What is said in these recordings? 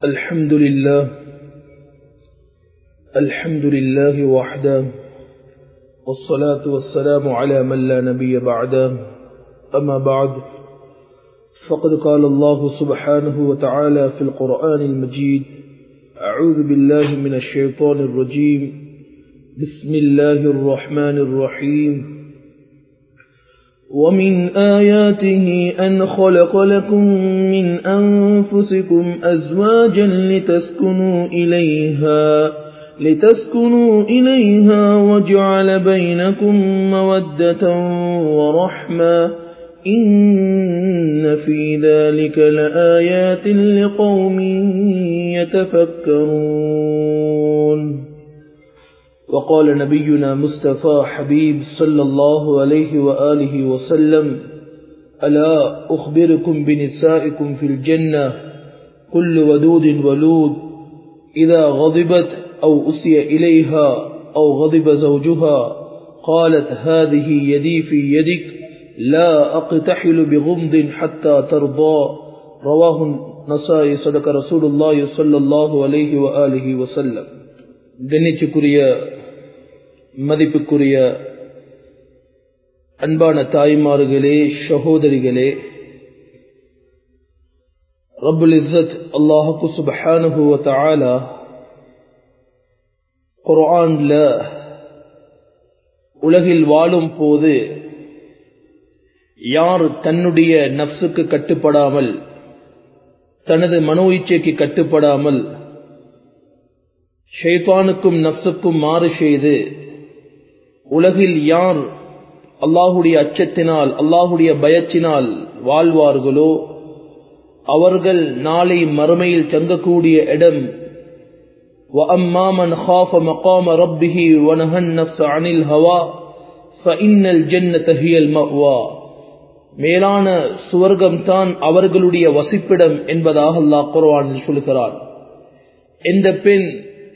الحمد لله الحمد لله وحده والصلاة والسلام على من لا نبي بعده أما بعد فقد قال الله سبحانه وتعالى في القرآن المجيد أعوذ بالله من الشيطان الرجيم بسم الله الرحمن الرحيم ومن آياته أن خلق لكم من أنفسكم أزواجا لتسكنوا إليها لتسكنوا إليها وجعل بينكم مودة ورحمة إن في ذلك لآيات لقوم يتفكرون وقال نبينا مصطفى حبيب صلى الله عليه وآله وسلم ألا أخبركم بنسائكم في الجنة كل ودود ولود إذا غضبت أو أسي إليها أو غضب زوجها قالت هذه يدي في يدك لا أقتحل بغمض حتى ترضى رواه نسائي صدق رسول الله صلى الله عليه وآله وسلم கண்ணிச்சுக்குரிய மதிப்புக்குரிய அன்பான தாய்மார்களே சகோதரிகளே ரபுல் இஸ்ஸத் அல்லாஹுக்கு சுபஹானுஹு வ குர்ஆன்ல உலகில் வாழும் போது யார் தன்னுடைய நப்சுக்கு கட்டுப்படாமல் தனது மனோ இச்சைக்கு கட்டுப்படாமல் ஷைத்தானுக்கும் நப்சுக்கும் மாறு செய்து உலகில் யார் அல்லாஹுடைய அச்சத்தினால் அல்லாஹுடைய பயத்தினால் வாழ்வார்களோ அவர்கள் நாளை மறுமையில் தங்கக்கூடிய இடம் وأما من خاف مقام ربه ونهى النفس عن الهوى فإن الجنة هي المأوى மேலான சுவர்க்கம் தான் அவர்களுடைய வசிப்பிடம் என்பதாக அல்லாஹ் குர்ஆனில் சொல்கிறான் எந்த பெண்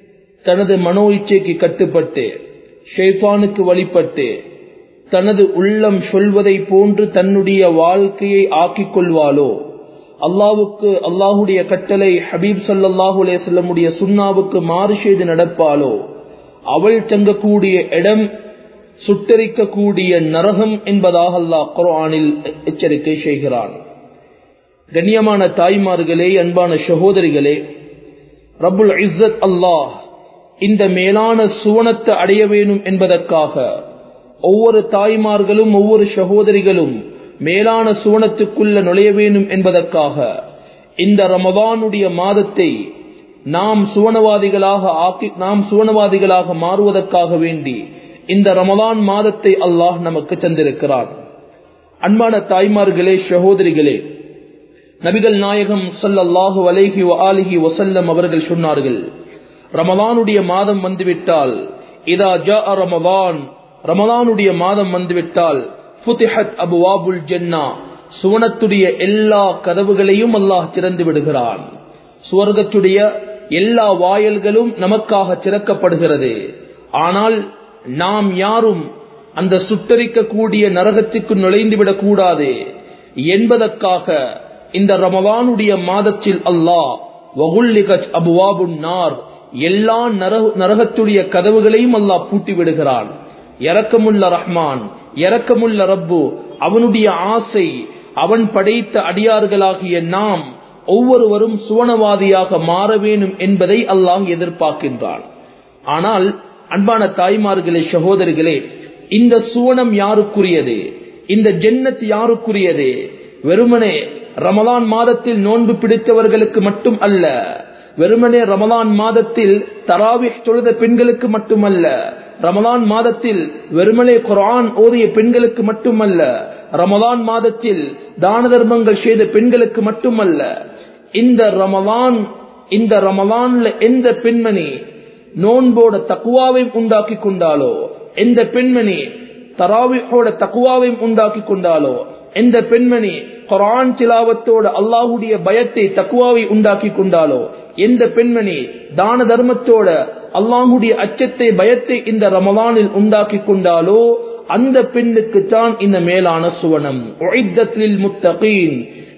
தனது மனோ இச்சைக்கு கட்டுப்பட்டு ஷேஃபானுக்கு வழிபட்டு தனது உள்ளம் சொல்வதை போன்று தன்னுடைய வாழ்க்கையை ஆக்கிக் கொள்வாளோ அல்லாவுக்கு அல்லாஹுடைய கட்டளை ஹபீப் சல்லாஹூ செல்லமுடைய சுண்ணாவுக்கு மாறு செய்து நடப்பாளோ அவள் தங்கக்கூடிய இடம் சுட்டரிக்கக்கூடிய நரகம் என்பதாக அல்லாஹ் குரானில் எச்சரிக்கை செய்கிறான் கண்ணியமான தாய்மார்களே அன்பான சகோதரிகளே ரபுல் இஸ்ஸத் அல்லாஹ் இந்த மேலான சுவனத்தை அடைய வேணும் என்பதற்காக ஒவ்வொரு தாய்மார்களும் ஒவ்வொரு சகோதரிகளும் மேலான சுவனத்துக்குள்ள நுழைய வேணும் என்பதற்காக இந்த ரமதானுடைய மாதத்தை நாம் சுவனவாதிகளாக ஆக்கி நாம் சுவனவாதிகளாக மாறுவதற்காக வேண்டி இந்த ரமதான் மாதத்தை அல்லாஹ் நமக்கு தந்திருக்கிறான் அன்பான தாய்மார்களே சகோதரிகளே நபிகள் நாயகம் சல்லல்லாஹு அலைஹி ஆலிஹி வசல்லம் அவர்கள் சொன்னார்கள் ரமதானுடைய மாதம் வந்துவிட்டால் இதா ஜா ரமதான் ரமதானுடைய மாதம் வந்துவிட்டால் புத்திஹத் அபுவாபுல் ஜென்னா சுவனத்துடைய எல்லா கதவுகளையும் அல்லாஹ் திறந்து விடுகிறான் சுவர்க்கத்துடைய எல்லா வாயல்களும் நமக்காக திறக்கப்படுகிறது ஆனால் நாம் யாரும் அந்த சுட்டரிக்கக்கூடிய நரகத்துக்கு நுழைந்துவிடக் கூடாது என்பதற்காக இந்த ரமவானுடைய மாதத்தில் அல்லாஹ் வகுல்லிகச் அபுவாபுன் நார் எல்லா நரகத்துடைய கதவுகளையும் அல்லாஹ் பூட்டி விடுகிறான் இறக்கமுள்ள ரஹ்மான் இறக்கமுள்ள ரப்பு அவனுடைய ஆசை அவன் படைத்த அடியார்களாகிய நாம் ஒவ்வொருவரும் சுவனவாதியாக மாற வேணும் என்பதை அல்லாஹ் எதிர்பார்க்கின்றான் ஆனால் அன்பான தாய்மார்களே சகோதரிகளே இந்த சுவனம் யாருக்குரியது இந்த ஜென்னத் யாருக்குரியது வெறுமனே ரமலான் மாதத்தில் நோன்பு பிடித்தவர்களுக்கு மட்டும் அல்ல வெறுமனே ரமலான் மாதத்தில் தராவி தொழுத பெண்களுக்கு மட்டுமல்ல ரமலான் மாதத்தில் வெறுமனே குரான் ஓதிய பெண்களுக்கு மட்டுமல்ல ரமலான் மாதத்தில் தான தர்மங்கள் செய்த பெண்களுக்கு மட்டுமல்ல இந்த ரமலான் இந்த ரமலான்ல எந்த பெண்மணி நோன்போட தக்குவாவை உண்டாக்கி கொண்டாலோ எந்த பெண்மணி தராவியோட தக்குவாவை உண்டாக்கி கொண்டாலோ எந்த பெண்மணி குரான் சிலாவத்தோட அல்லாஹுடைய பயத்தை தக்குவாவை உண்டாக்கி கொண்டாலோ எந்த பெண்மணி தான தர்மத்தோட அல்லாஹுடைய அச்சத்தை பயத்தை இந்த ரமலானில் உண்டாக்கி கொண்டாலோ அந்த பெண்ணுக்கு தான் இந்த மேலான சுவனம் முத்தகீன்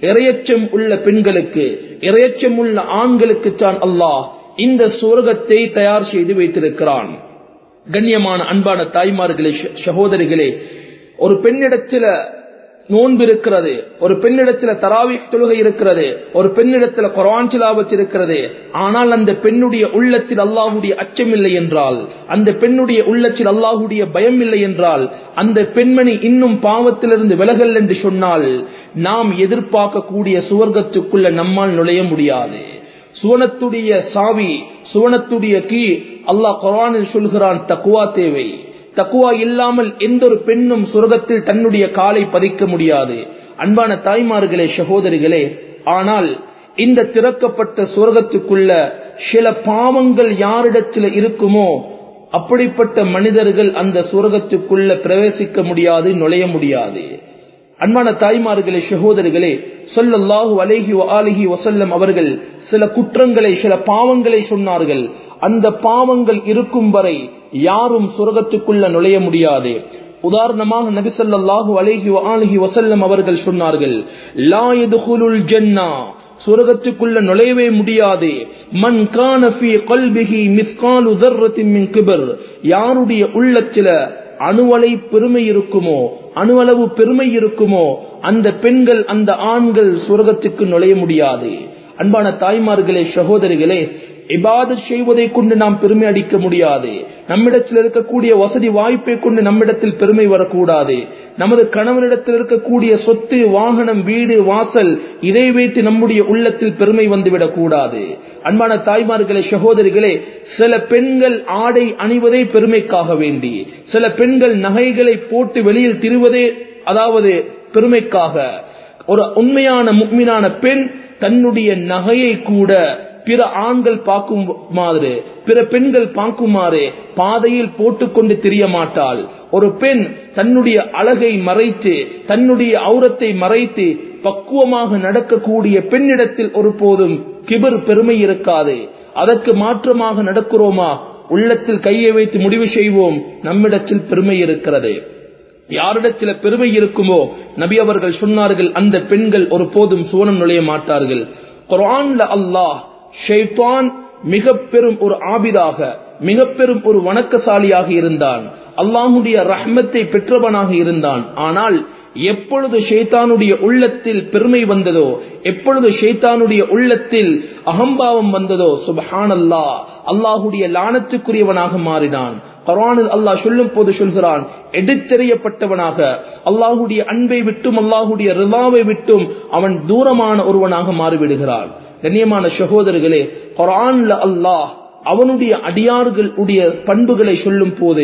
இரையச்சம் உள்ள பெண்களுக்கு இரையச்சம் உள்ள ஆண்களுக்கு தான் அல்லாஹ் இந்த சுவர்க்கத்தை தயார் செய்து வைத்திருக்கிறான் கண்ணியமான அன்பான தாய்மார்களே சகோதரிகளே ஒரு பெண்ணிடத்துல நோன்பு இருக்கிறது ஒரு பெண்ணிடத்துல தராவி தொழுகை இருக்கிறது ஒரு பெண்ணிடத்துல குரான் சிலாவத் இருக்கிறது ஆனால் அந்த பெண்ணுடைய உள்ளத்தில் அல்லாஹுடைய அச்சம் இல்லை என்றால் அந்த பெண்ணுடைய உள்ளத்தில் அல்லாஹுடைய பயம் இல்லை என்றால் அந்த பெண்மணி இன்னும் பாவத்திலிருந்து விலகல் என்று சொன்னால் நாம் எதிர்பார்க்கக்கூடிய சுவர்க்கத்துக்குள்ள நம்மால் நுழைய முடியாது சுவனத்துடைய சாவி சுவனத்துடைய கீ அல்லாஹ் குரானில் சொல்கிறான் தக்குவா தேவை தக்குவா இல்லாமல் எந்த ஒரு பெண்ணும் சுரகத்தில் தன்னுடைய காலை பதிக்க முடியாது அன்பான தாய்மார்களே சகோதரிகளே ஆனால் இந்த திறக்கப்பட்ட சுரகத்துக்குள்ள சில பாவங்கள் யாரிடத்தில் இருக்குமோ அப்படிப்பட்ட மனிதர்கள் அந்த சுரகத்துக்குள்ள பிரவேசிக்க முடியாது நுழைய முடியாது அன்பான தாய்மார்களே சகோதரிகளே சொல்லல்லாஹு அலேஹி ஆலிஹி வசல்லம் அவர்கள் சில குற்றங்களை சில பாவங்களை சொன்னார்கள் அந்த பாவங்கள் இருக்கும் வரை யாரும் சுரகத்துக்குள்ள நுழைய முடியாது உதாரணமாக நபி சொல்லாஹு அலேஹி ஆலிஹி வசல்லம் அவர்கள் சொன்னார்கள் லா எதுகுலுல் ஜன்னா சுரகத்துக்குள்ள நுழையவே முடியாது மன் கானபி கல்பிகி மிஸ்காலு தர்ரத்தின் மின் கிபர் யாருடைய உள்ளத்தில அணுவலை பெருமை இருக்குமோ அணுவளவு பெருமை இருக்குமோ அந்த பெண்கள் அந்த ஆண்கள் சுரகத்துக்கு நுழைய முடியாது அன்பான தாய்மார்களே சகோதரிகளே இபாதத் செய்வதை கொண்டு நாம் பெருமை அடிக்க முடியாது நம்மிடத்தில் இருக்கக்கூடிய வசதி வாய்ப்பை கொண்டு நம்மிடத்தில் பெருமை வரக்கூடாது நமது கணவனிடத்தில் இருக்கக்கூடிய சொத்து வாகனம் வீடு வாசல் இதை வைத்து நம்முடைய உள்ளத்தில் பெருமை வந்துவிடக் கூடாது அன்பான தாய்மார்களே சகோதரிகளே சில பெண்கள் ஆடை அணிவதே பெருமைக்காக வேண்டி சில பெண்கள் நகைகளை போட்டு வெளியில் திருவதே அதாவது பெருமைக்காக ஒரு உண்மையான முக்மீனான பெண் தன்னுடைய நகையை கூட பிற ஆண்கள் பார்க்கும் மாதிரி பிற பெண்கள் பார்க்குமாறு பாதையில் போட்டுக்கொண்டு தெரிய மாட்டாள் ஒரு பெண் தன்னுடைய அழகை மறைத்து தன்னுடைய அவுரத்தை மறைத்து பக்குவமாக நடக்கக்கூடிய பெண்ணிடத்தில் ஒருபோதும் கிபர் பெருமை இருக்காது அதற்கு மாற்றமாக நடக்கிறோமா உள்ளத்தில் கையை வைத்து முடிவு செய்வோம் நம்மிடத்தில் பெருமை இருக்கிறது யாரிடத்தில் பெருமை இருக்குமோ நபி அவர்கள் சொன்னார்கள் அந்த பெண்கள் ஒரு போதும் சுவனம் நுழைய மாட்டார்கள் குரான்ல அல்லாஹ் ஷெய்தான் மிக பெரும் ஒரு ஆபிதாக மிக பெரும் ஒரு வணக்கசாலியாக இருந்தான் அல்லாஹுடைய ரஹ்மத்தை பெற்றவனாக இருந்தான் ஆனால் எப்பொழுது ஷேத்தானுடைய உள்ளத்தில் பெருமை வந்ததோ எப்பொழுது ஷேத்தானுடைய உள்ளத்தில் அகம்பாவம் வந்ததோ சுபஹான் அல்லா அல்லாஹுடைய லானத்துக்குரியவனாக மாறினான் குரானில் அல்லாஹ் சொல்லும் போது சொல்கிறான் எடுத்தெறியப்பட்டவனாக அல்லாஹுடைய அன்பை விட்டும் அல்லாஹுடைய ரிலாவை விட்டும் அவன் தூரமான ஒருவனாக மாறிவிடுகிறான் கண்ணியமான சகோதரர்களே குரான்ல அல்லாஹ் அவனுடைய அடியார்கள் உடைய பண்புகளை சொல்லும் போது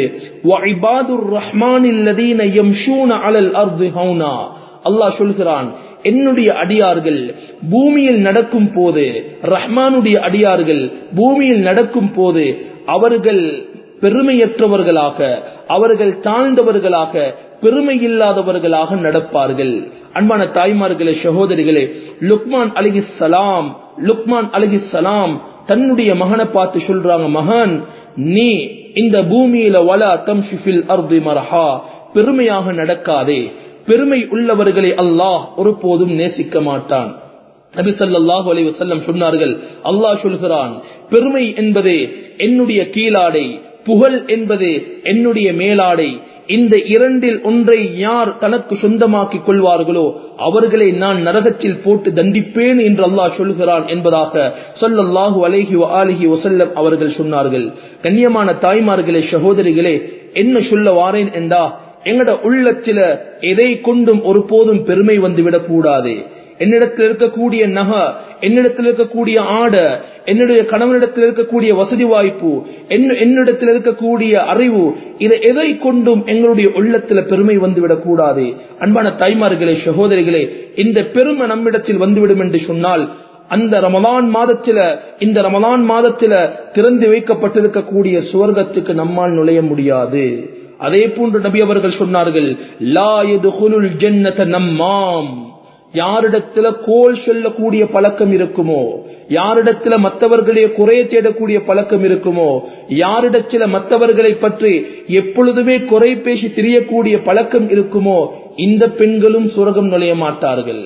அல்லாஹ் சொல்கிறான் என்னுடைய அடியார்கள் பூமியில் நடக்கும் போது ரஹ்மானுடைய அடியார்கள் பூமியில் நடக்கும் போது அவர்கள் பெருமையற்றவர்களாக அவர்கள் தாழ்ந்தவர்களாக பெருமை இல்லாதவர்களாக நடப்பார்கள் அன்பான தாய்மார்களே சகோதரிகளே லுக்மான் அலிஹி சலாம் லுக்மான் அலிஹி சலாம் தன்னுடைய மகனை பார்த்து சொல்றாங்க மகன் நீ இந்த பூமியில வலா தம்ஷிஃபில் அர்தி மரஹா பெருமையாக நடக்காதே பெருமை உள்ளவர்களை அல்லாஹ் ஒருபோதும் நேசிக்க மாட்டான் நபி சல்லாஹூ அலி வசல்லம் சொன்னார்கள் அல்லாஹ் சொல்கிறான் பெருமை என்பதே என்னுடைய கீழாடை புகழ் என்பது என்னுடைய மேலாடை இந்த இரண்டில் ஒன்றை யார் தனக்கு சொந்தமாக்கிக் கொள்வார்களோ அவர்களை நான் நரகத்தில் போட்டு தண்டிப்பேன் என்று அல்லாஹ் சொல்கிறான் என்பதாக சொல்லல்லாஹு அலேஹி ஆலிஹி வசல்லம் அவர்கள் சொன்னார்கள் கண்ணியமான தாய்மார்களே சகோதரிகளே என்ன சொல்ல வாரேன் என்றா எங்கட உள்ளத்தில எதை கொண்டும் ஒருபோதும் பெருமை வந்துவிடக் கூடாது என்னிடத்தில் இருக்கக்கூடிய நக என்னிடத்தில் இருக்கக்கூடிய ஆட என்னுடைய கணவனிடத்தில் இருக்கக்கூடிய வசதி வாய்ப்பு என்னிடத்தில் இருக்கக்கூடிய அறிவு இதை எதை கொண்டும் எங்களுடைய உள்ளத்துல பெருமை வந்துவிடக் கூடாது அன்பான தாய்மார்களே சகோதரிகளே இந்த பெருமை நம்மிடத்தில் வந்துவிடும் என்று சொன்னால் அந்த ரமலான் மாதத்தில இந்த ரமலான் மாதத்தில திறந்து வைக்கப்பட்டிருக்கக்கூடிய சுவர்க்கத்துக்கு நம்மால் நுழைய முடியாது அதே போன்று நபி அவர்கள் சொன்னார்கள் லா எது ஜென்னத நம்மாம் யாரிடத்துல கோல் சொல்லக்கூடிய பழக்கம் இருக்குமோ யாரிடத்துல மற்றவர்களுடைய குறைய தேடக்கூடிய பழக்கம் இருக்குமோ யாரிடத்துல மற்றவர்களை பற்றி எப்பொழுதுமே குறை பேசி தெரியக்கூடிய பழக்கம் இருக்குமோ இந்த பெண்களும் சுரகம் நுழைய மாட்டார்கள்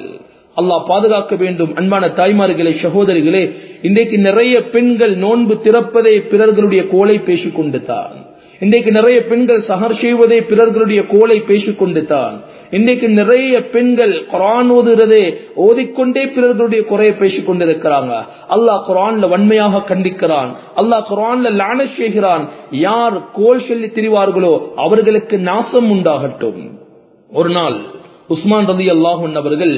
அல்லாஹ் பாதுகாக்க வேண்டும் அன்பான தாய்மார்களே சகோதரிகளே இன்றைக்கு நிறைய பெண்கள் நோன்பு திறப்பதை பிறர்களுடைய கோலை பேசிக் கொண்டு தான் இன்றைக்கு நிறைய பெண்கள் சகர் செய்வதை பிறர்களுடைய கோலை பேசிக் கொண்டு தான் இன்றைக்கு நிறைய பெண்கள் குரான் ஓதுகிறதே ஓதிக்கொண்டே பிறர்களுடைய குறையை பேசிக் கொண்டிருக்கிறாங்க அல்லாஹ் குரான்ல வன்மையாக கண்டிக்கிறான் அல்லாஹ் குரான்ல லான செய்கிறான் யார் கோல் சொல்லி திரிவார்களோ அவர்களுக்கு நாசம் உண்டாகட்டும் ஒரு நாள் உஸ்மான் ரதி அல்லாஹன் அவர்கள்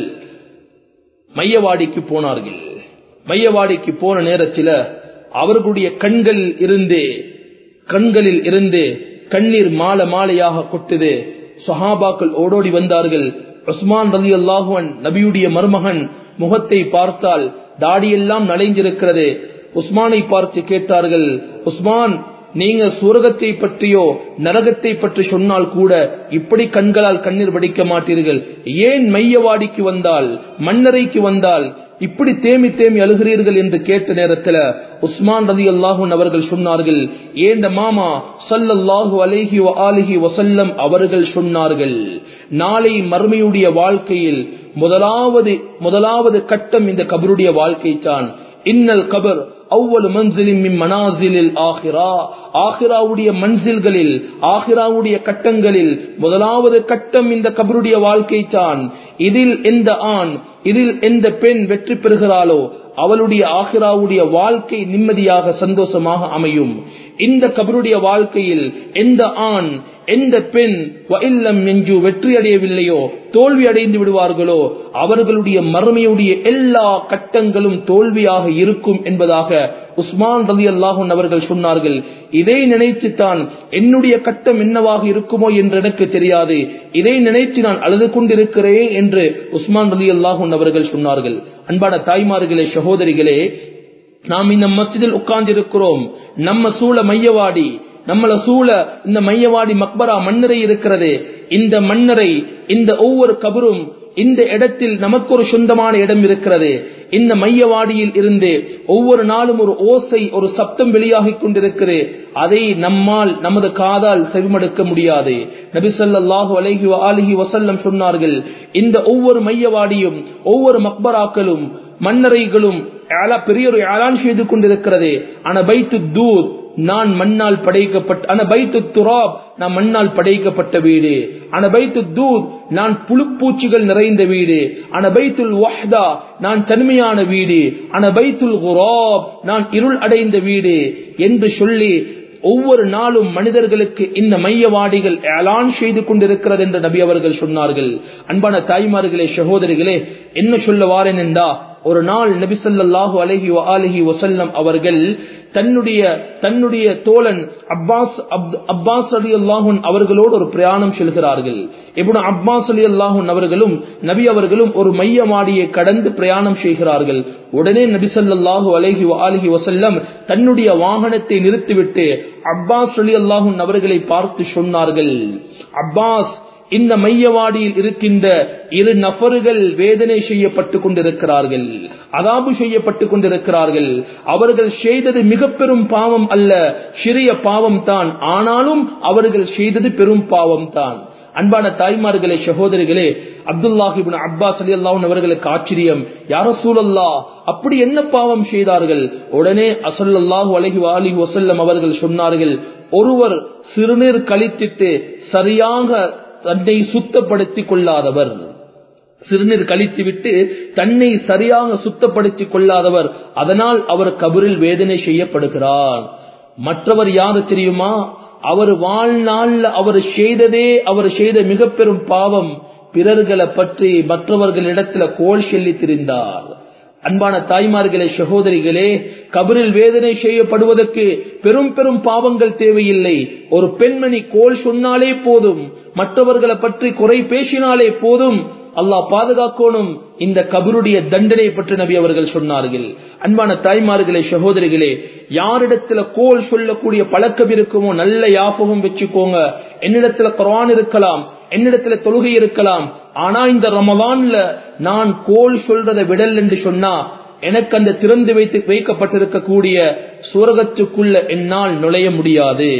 மையவாடிக்கு போனார்கள் மையவாடிக்கு போன நேரத்தில் அவர்களுடைய கண்கள் இருந்து கண்களில் இருந்து கண்ணீர் மாலை மாலையாக கொட்டுது சஹாபாக்கள் ஓடோடி வந்தார்கள் உஸ்மான் ரலி அல்லாஹுவன் நபியுடைய மருமகன் முகத்தை பார்த்தால் தாடியெல்லாம் நலைஞ்சிருக்கிறது உஸ்மானை பார்த்து கேட்டார்கள் உஸ்மான் நீங்க சூரகத்தை பற்றியோ நரகத்தை பற்றி சொன்னால் கூட இப்படி கண்களால் கண்ணீர் வடிக்க மாட்டீர்கள் ஏன் மையவாடிக்கு வந்தால் மன்னரைக்கு வந்தால் இப்படி தேமி தேமி அழுகிறீர்கள் என்று கேட்ட நேரத்தில் உஸ்மான் ரதி அல்லாஹூன் அவர்கள் சொன்னார்கள் ஏந்த மாமா சல்லல்லாஹு அலைஹி ஆலிஹி வசல்லம் அவர்கள் சொன்னார்கள் நாளை மறுமையுடைய வாழ்க்கையில் முதலாவது முதலாவது கட்டம் இந்த கபருடைய வாழ்க்கை தான் இன்னல் கபர் அவ்வளவு மன்சிலின் மனாசிலில் ஆஹிரா ஆஹிராவுடைய மன்சில்களில் ஆஹிராவுடைய கட்டங்களில் முதலாவது கட்டம் இந்த கபருடைய வாழ்க்கை தான் இதில் எந்த ஆண் இதில் எந்த பெண் வெற்றி பெறுகிறாளோ அவளுடைய ஆஹிராவுடைய வாழ்க்கை நிம்மதியாக சந்தோஷமாக அமையும் இந்த கபருடைய வாழ்க்கையில் எந்த ஆண் எந்த பெண் இல்லம் என்று வெற்றி அடையவில்லையோ தோல்வி அடைந்து விடுவார்களோ அவர்களுடைய மறுமையுடைய எல்லா கட்டங்களும் தோல்வியாக இருக்கும் என்பதாக உஸ்மான் ரலி அல்லாஹூன் அவர்கள் சொன்னார்கள் இதை நினைத்துத்தான் என்னுடைய கட்டம் என்னவாக இருக்குமோ என்று எனக்கு தெரியாது இதை நினைத்து நான் அழுது கொண்டிருக்கிறேன் என்று உஸ்மான் ரலி அல்லாஹூன் அவர்கள் சொன்னார்கள் அன்பான தாய்மார்களே சகோதரிகளே நாம் இந்த மஸ்ஜிதில் உட்கார்ந்திருக்கிறோம் நம்ம சூழ மையவாடி நம்மள சூழ இந்த மையவாடி மக்பரா மன்னரை இருக்கிறது இந்த மன்னரை இந்த ஒவ்வொரு கபரும் இந்த இடத்தில் நமக்கு ஒரு சொந்தமான இடம் இருக்கிறது இந்த மையவாடியில் இருந்து ஒவ்வொரு நாளும் ஒரு ஓசை ஒரு சப்தம் வெளியாகிக் கொண்டிருக்கிறது அதை நம்மால் நமது காதால் செவிமடுக்க முடியாது நபிசல்லாஹு அலஹி அலிஹி வசல்லம் சொன்னார்கள் இந்த ஒவ்வொரு மையவாடியும் ஒவ்வொரு மக்பராக்களும் மன்னரைகளும் பெரிய ஒரு ஏலான் செய்து கொண்டிருக்கிறது ஆனா பைத்து தூத் நான் மண்ணால் படைக்கப்பட்ட அனபைத்து துராப் நான் மண்ணால் படைக்கப்பட்ட வீடு அனபைத்து தூத் நான் புழுப்பூச்சிகள் நிறைந்த வீடு அனபைத்துல் வஹ்தா நான் தனிமையான வீடு அனபைத்துல் குராப் நான் இருள் அடைந்த வீடு என்று சொல்லி ஒவ்வொரு நாளும் மனிதர்களுக்கு இந்த மையவாடிகள் ஏலான் செய்து கொண்டிருக்கிறது என்று நபி அவர்கள் சொன்னார்கள் அன்பான தாய்மார்களே சகோதரிகளே என்ன சொல்ல வாரேன் என்றா ஒரு நாள் நபி சொல்லாஹு அலஹி அலஹி வசல்லம் அவர்கள் தன்னுடைய தன்னுடைய தோழன் அப்பாஸ் அப்பாஸ் அலி அல்லாஹூன் அவர்களோடு ஒரு பிரயாணம் செல்கிறார்கள் எப்படி அப்பாஸ் அலி அல்லாஹூன் அவர்களும் நபி அவர்களும் ஒரு மைய மாடியை கடந்து பிரயாணம் செய்கிறார்கள் உடனே நபி சொல்லாஹு அலஹி அலஹி வசல்லம் தன்னுடைய வாகனத்தை நிறுத்திவிட்டு அப்பாஸ் அலி அல்லாஹூன் அவர்களை பார்த்து சொன்னார்கள் அப்பாஸ் இந்த மையவாடியில் இருக்கின்ற இரு நபர்கள் வேதனை செய்யப்பட்டு கொண்டிருக்கிறார்கள் அதாபு செய்யப்பட்டு கொண்டிருக்கிறார்கள் அவர்கள் செய்தது மிக பெரும் பாவம் அல்ல சிறிய பாவம் தான் ஆனாலும் அவர்கள் செய்தது பெரும் பாவம் தான் அன்பான தாய்மார்களே சகோதரிகளே அப்துல்லாஹிபின் அப்பாஸ் அலி அல்லாஹன் அவர்களுக்கு ஆச்சரியம் யார சூழல்லா அப்படி என்ன பாவம் செய்தார்கள் உடனே அசல்லாஹு அலஹி அலி வசல்லம் அவர்கள் சொன்னார்கள் ஒருவர் சிறுநீர் கழித்திட்டு சரியாக தன்னை சுத்தப்படுத்திக் கொள்ளாதவர் சிறுநீர் கழித்துவிட்டு தன்னை சரியாக சுத்தப்படுத்திக் கொள்ளாதவர் அதனால் அவர் கபரில் வேதனை செய்யப்படுகிறார் மற்றவர் யாரு தெரியுமா அவர் வாழ்நாள்ல அவர் செய்ததே அவர் செய்த மிக பெரும் பாவம் பிறர்களை பற்றி மற்றவர்களிடத்துல கோல் சொல்லி திரிந்தார் அன்பான தாய்மார்களே சகோதரிகளே கபரில் வேதனை செய்யப்படுவதற்கு பெரும் பெரும் பாவங்கள் தேவையில்லை ஒரு பெண்மணி கோல் சொன்னாலே போதும் மற்றவர்களை பற்றி குறை பேசினாலே போதும் அல்லாஹ் பாதுகாக்கணும் இந்த கபருடைய தண்டனை பற்றி நபி அவர்கள் சொன்னார்கள் அன்பான தாய்மார்களே சகோதரிகளே யாரிடத்துல கோல் சொல்லக்கூடிய பழக்கம் இருக்குமோ நல்ல யாபகம் வச்சுக்கோங்க என்னிடத்துல குரான் இருக்கலாம் என்னிடத்துல தொழுகை இருக்கலாம் ஆனா இந்த ரமலான்ல நான் கோல் சொல்றதை விடல் என்று சொன்னா எனக்கு அந்த திறந்து வைத்து வைக்கப்பட்டிருக்கக்கூடிய சூரகத்துக்குள்ள என்னால் நுழைய முடியாது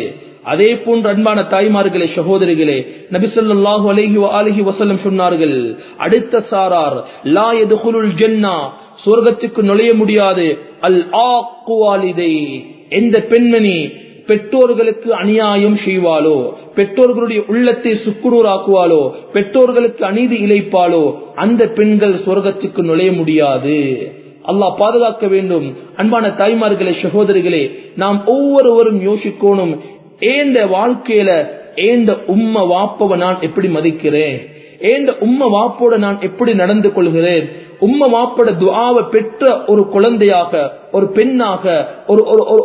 அதே போன்று அன்பான தாய்மார்களே சகோதரிகளே நபிசல்லாஹு அலைஹி அலிஹி வசல்லம் சொன்னார்கள் அடுத்த சாரார் லா எதுகுலுல் ஜென்னா சொர்க்கத்துக்கு நுழைய முடியாது அல் ஆக்குவாலிதை எந்த பெண்மணி பெற்றோர்களுக்கு அநியாயம் செய்வாளோ பெற்றோர்களுடைய உள்ளத்தை சுக்குநூறாக்குவாளோ பெற்றோர்களுக்கு அநீதி இழைப்பாளோ அந்த பெண்கள் சொர்க்கத்துக்கு நுழைய முடியாது அல்லாஹ் பாதுகாக்க வேண்டும் அன்பான தாய்மார்களே சகோதரிகளே நாம் ஒவ்வொருவரும் யோசிக்கணும் ஏந்த வாழ்க்கையில ஏந்த உம்ம வாப்பவ நான் எப்படி மதிக்கிறேன் ஏந்த உம்ம வாப்போட நான் எப்படி நடந்து கொள்கிறேன் உம்ம வாப்போட துவாவை பெற்ற ஒரு குழந்தையாக ஒரு பெண்ணாக ஒரு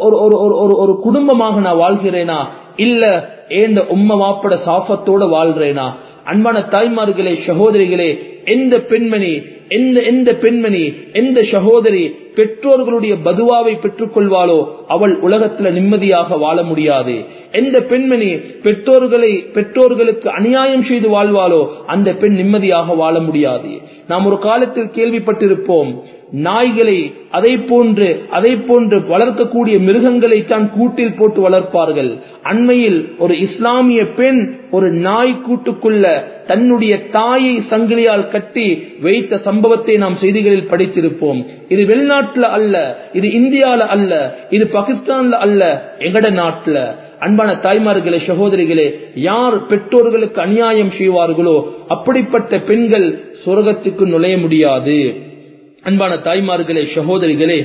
ஒரு ஒரு குடும்பமாக நான் வாழ்கிறேனா இல்ல ஏந்த உம்ம வாப்போட சாஃபத்தோட வாழ்றேனா அன்பான தாய்மார்களே சகோதரிகளே எந்த பெண்மணி எந்த எந்த பெண்மணி எந்த சகோதரி பெற்றோர்களுடைய பதுவாவை பெற்றுக் கொள்வாளோ அவள் உலகத்துல நிம்மதியாக வாழ முடியாது எந்த பெண்மணி பெற்றோர்களை பெற்றோர்களுக்கு அநியாயம் செய்து வாழ்வாளோ அந்த பெண் நிம்மதியாக வாழ முடியாது நாம் ஒரு காலத்தில் கேள்விப்பட்டிருப்போம் நாய்களை அதை போன்று அதை போன்று வளர்க்கக்கூடிய மிருகங்களை தான் கூட்டில் போட்டு வளர்ப்பார்கள் அண்மையில் ஒரு இஸ்லாமிய பெண் ஒரு நாய் கூட்டுக்குள்ள தன்னுடைய தாயை சங்கிலியால் கட்டி வைத்த சம்பவத்தை நாம் செய்திகளில் படித்திருப்போம் இது வெளிநாட்டுல அல்ல இது இந்தியால அல்ல இது பாகிஸ்தான்ல அல்ல எங்கட நாட்டுல அன்பான தாய்மார்களே சகோதரிகளே யார் பெற்றோர்களுக்கு அநியாயம் செய்வார்களோ அப்படிப்பட்ட பெண்கள் சொர்க்கத்துக்கு நுழைய முடியாது அன்பான தாய்மார்களே சகோதரிகளே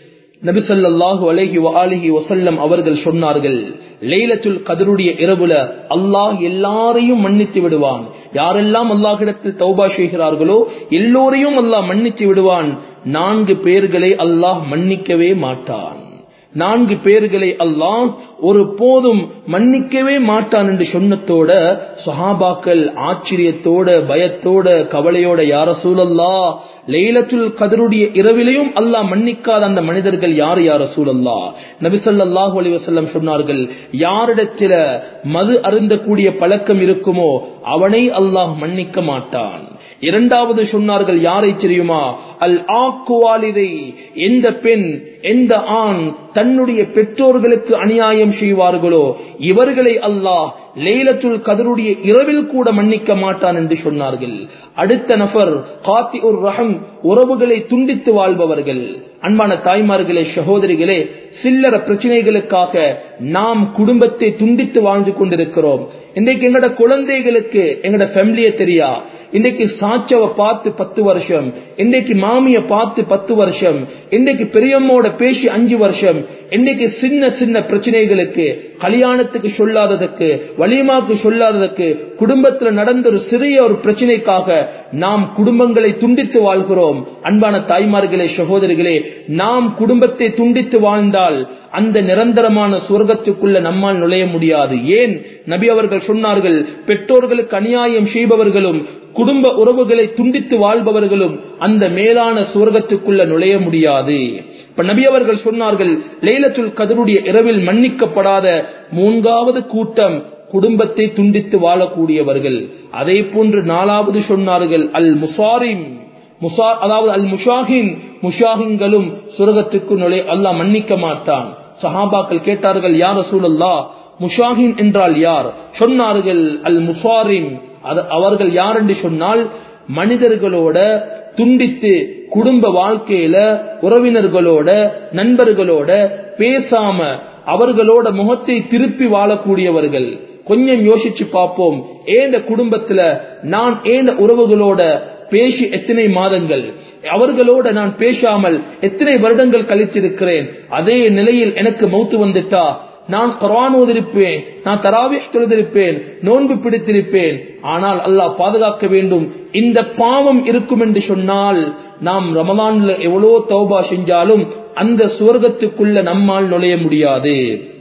நபிசல்லாஹு அலஹி அலிஹி வசல்லம் அவர்கள் சொன்னார்கள் லைலத்துல் கதருடைய இரவுல அல்லாஹ் எல்லாரையும் மன்னித்து விடுவான் யாரெல்லாம் அல்லாஹிடத்தில் தௌபா செய்கிறார்களோ எல்லோரையும் அல்லாஹ் மன்னித்து விடுவான் நான்கு பேர்களை அல்லாஹ் மன்னிக்கவே மாட்டான் நான்கு பேர்களை அல்லாஹ் ஒரு போதும் மன்னிக்கவே மாட்டான் என்று சொன்னத்தோட சஹாபாக்கள் ஆச்சரியத்தோட பயத்தோட கவலையோட யார சூழல்லா லைலத்துல் கதருடைய இரவிலையும் அல்லாஹ் மன்னிக்காத அந்த மனிதர்கள் யார் யார சூழல்லா நபிசல்லாஹு அலி வசல்லம் சொன்னார்கள் யாரிடத்தில மது அருந்தக்கூடிய பழக்கம் இருக்குமோ அவனை அல்லாஹ் மன்னிக்க மாட்டான் இரண்டாவது சொன்னார்கள் யாரை தெரியுமா அல் ஆக்குவாலிதை எந்த பெண் எந்த ஆண் தன்னுடைய பெற்றோர்களுக்கு அநியாயம் செய்வார்களோ இவர்களை அல்லாஹ் லைலத்துல் கதருடைய இரவில் கூட மன்னிக்க மாட்டான் என்று சொன்னார்கள் அடுத்த நபர் காத்தி ஒரு ரகம் உறவுகளை துண்டித்து வாழ்பவர்கள் அன்பான தாய்மார்களே சகோதரிகளே சில்லற பிரச்சனைகளுக்காக நாம் குடும்பத்தை துண்டித்து வாழ்ந்து கொண்டிருக்கிறோம் இன்றைக்கு எங்கட குழந்தைகளுக்கு எங்கட ஃபேமிலிய தெரியா இன்றைக்கு சாச்சவ பார்த்து பத்து வருஷம் இன்றைக்கு மாமிய பார்த்து பத்து வருஷம் இன்றைக்கு பெரியம்மோட பேசி அஞ்சு வருஷம் இன்றைக்கு சின்ன சின்ன பிரச்சனைகளுக்கு கல்யாணத்துக்கு சொல்லாததுக்கு வலிமாக்கு சொல்லாததுக்கு குடும்பத்துல நடந்த ஒரு சிறிய ஒரு பிரச்சனைக்காக நாம் குடும்பங்களை துண்டித்து வாழ்கிறோம் அன்பான தாய்மார்களே சகோதரிகளே நாம் குடும்பத்தை துண்டித்து வாழ்ந்தால் அந்த நிரந்தரமான சுவர்க்கத்துக்குள்ள நம்மால் நுழைய முடியாது ஏன் நபி அவர்கள் சொன்னார்கள் பெற்றோர்களுக்கு அநியாயம் செய்பவர்களும் குடும்ப உறவுகளை துண்டித்து வாழ்பவர்களும் அந்த மேலான சுவர்க்கத்துக்குள்ள நுழைய முடியாது இப்ப நபி அவர்கள் சொன்னார்கள் லைலத்துல் கதருடைய இரவில் மன்னிக்கப்படாத மூன்றாவது கூட்டம் குடும்பத்தை துண்டித்து வாழக்கூடியவர்கள் அதே போன்று நாலாவது சொன்னார்கள் அல் முசாரிம் முசா அதாவது அல் முஷாஹின் முஷாஹின்களும் சுரகத்துக்கு நுழை அல்லாஹ் மன்னிக்க மாட்டான் சஹாபாக்கள் கேட்டார்கள் யார் சூழல்லா முஷாஹின் என்றால் யார் சொன்னார்கள் அல் முசாரிம் அவர்கள் யார் என்று சொன்னால் மனிதர்களோட துண்டித்து குடும்ப வாழ்க்கையில உறவினர்களோட நண்பர்களோட பேசாம அவர்களோட முகத்தை திருப்பி வாழக்கூடியவர்கள் கொஞ்சம் யோசிச்சு பார்ப்போம் ஏந்த குடும்பத்துல நான் ஏந்த உறவுகளோட பேசி எத்தனை மாதங்கள் அவர்களோட நான் பேசாமல் எத்தனை வருடங்கள் கழித்திருக்கிறேன் அதே நிலையில் எனக்கு மௌத்து வந்துட்டா நான் குரான் ஓதிருப்பேன் நான் தராவிஷ் தொழுதிருப்பேன் நோன்பு பிடித்திருப்பேன் ஆனால் அல்லாஹ் பாதுகாக்க வேண்டும் இந்த பாவம் இருக்கும் என்று சொன்னால் நாம் ரமலான்ல எவ்வளவு தௌபா செஞ்சாலும் அந்த சுவர்க்கத்துக்குள்ள நம்மால் நுழைய முடியாது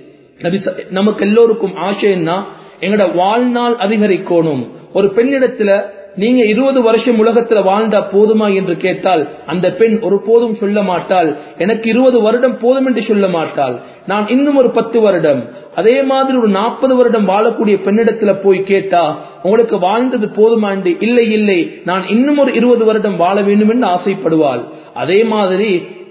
நமக்கு எல்லோருக்கும் ஆசைன்னா எங்கட வாழ்நாள் அதிகரிக்கணும் ஒரு பெண்ணிடத்துல நீங்க இருபது வருஷம் உலகத்துல வாழ்ந்தா போதுமா என்று கேட்டால் அந்த பெண் ஒரு போதும் சொல்ல மாட்டாள் எனக்கு இருபது வருடம் போதும் என்று சொல்ல மாட்டாள் நான் இன்னும் ஒரு பத்து வருடம் அதே மாதிரி ஒரு நாற்பது வருடம் வாழக்கூடிய பெண்ணிடத்துல போய் கேட்டா உங்களுக்கு வாழ்ந்தது போதுமா என்று இல்லை இல்லை நான் இன்னும் ஒரு இருபது வருடம் வாழ வேண்டும் என்று ஆசைப்படுவாள் அதே மாதிரி